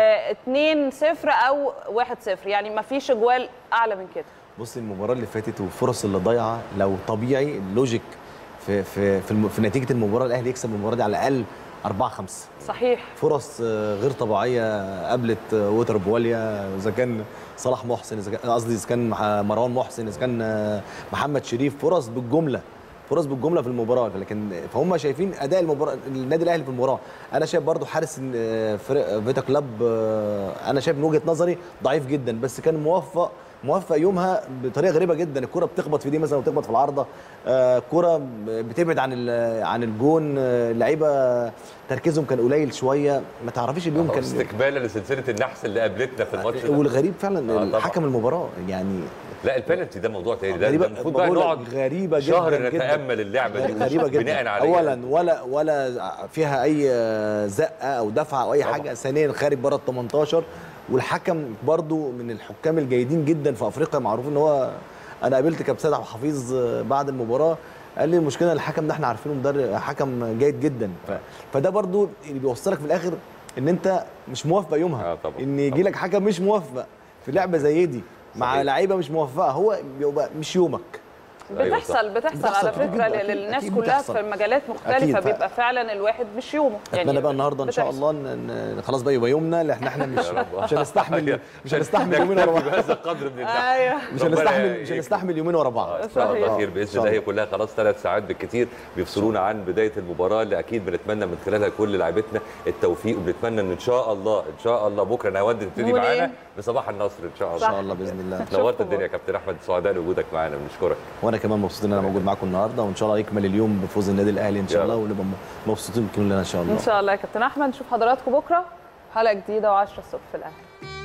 2 0 او 1 0 يعني ما فيش اجوال اعلى من كده بص المباراه اللي فاتت والفرص اللي ضايعه لو طبيعي اللوجيك في في في, الم... في نتيجه المباراه الاهلي يكسب المباراه دي على الاقل 4 5 صحيح فرص آه، غير طبيعيه قابلت آه، ووتر بواليا اذا كان صلاح محسن اذا كان قصدي اذا كان مح- مروان محسن اذا كان آه، محمد شريف فرص بالجمله فرص بالجمله في المباراه لكن فهم شايفين اداء المباراه النادي الاهلي في المباراه انا شايف برضو حارس آه، فريق فيتا كلاب آه، انا شايف من وجهه نظري ضعيف جدا بس كان موفق موفق يومها بطريقه غريبه جدا الكره بتخبط في دي مثلا وتخبط في العارضه آه، كره بتبعد عن ال- عن الجون آه، اللعيبه تركيزهم كان قليل شويه ما تعرفيش اليوم كان استكمالا لسلسله النحس اللي قابلتنا في الماتش ده والغريب فعلا آه، طبعاً. حكم المباراه يعني لا البلنتي ده موضوع تاني ده غريبة- ده المفروض بقى بقول لك نقعد غريبة جدا شهر جدا. نتامل اللعبه دي غريبه جدا بناء عليها اولا ولا ولا فيها اي زقه او دفعه او اي حاجه ثانيا خارج بره ال 18 والحكم برضو من الحكام الجيدين جدا في افريقيا معروف ان هو انا قابلت كابتن سيد عبد الحفيظ بعد المباراه قال لي المشكله الحكم ده احنا عارفينه مدرب حكم جيد جدا ف... فده برضو اللي بيوصلك في الاخر ان انت مش موفق يومها آه طبعاً. ان يجي لك حكم مش موفق في لعبه زي دي مع صحيح. لعيبه مش موفقه هو بيبقى مش يومك أيوة بتحصل صح. بتحصل بتحصل على كتير فكره جدا، أكيد- للناس أكيد كلها بتحصل. في مجالات مختلفه أكيد، ف- بيبقى فعلا الواحد مش يومه اتمنى بقى النهارده ان شاء بتحصل. الله ان إن خلاص بقى يبقى يومنا لان احنا مش يا رب. مش هنستحمل مش هنستحمل يومين ورا بعض نكتفي بهذا القدر من النحس ايوه مش ربنا هنستحمل مش يكرم. هنستحمل يومين ورا بعض ان شاء الله صحيح. خير إن باذن شاء الله هي الله. كلها خلاص ثلاث ساعات بالكثير بيفصلونا عن بدايه المباراه اللي اكيد بنتمنى من خلالها كل لاعبتنا التوفيق وبنتمنى ان ان شاء الله ان شاء الله بكره نهاوند تبتدي نقول إيه؟ معانا بصباح النصر ان شاء ان الله شاء الله باذن الله نورت الدنيا يا كابتن احمد سعداء لوجودك معانا بنشكرك وانا كمان مبسوط ان انا موجود معاكم النهارده وان شاء الله يكمل اليوم بفوز النادي الاهلي ان يا شاء الله رب. ونبقى مبسوطين كلنا ان شاء الله ان شاء الله يا كابتن احمد نشوف حضراتكم بكره حلقه جديده و10 الصبح في الاهلي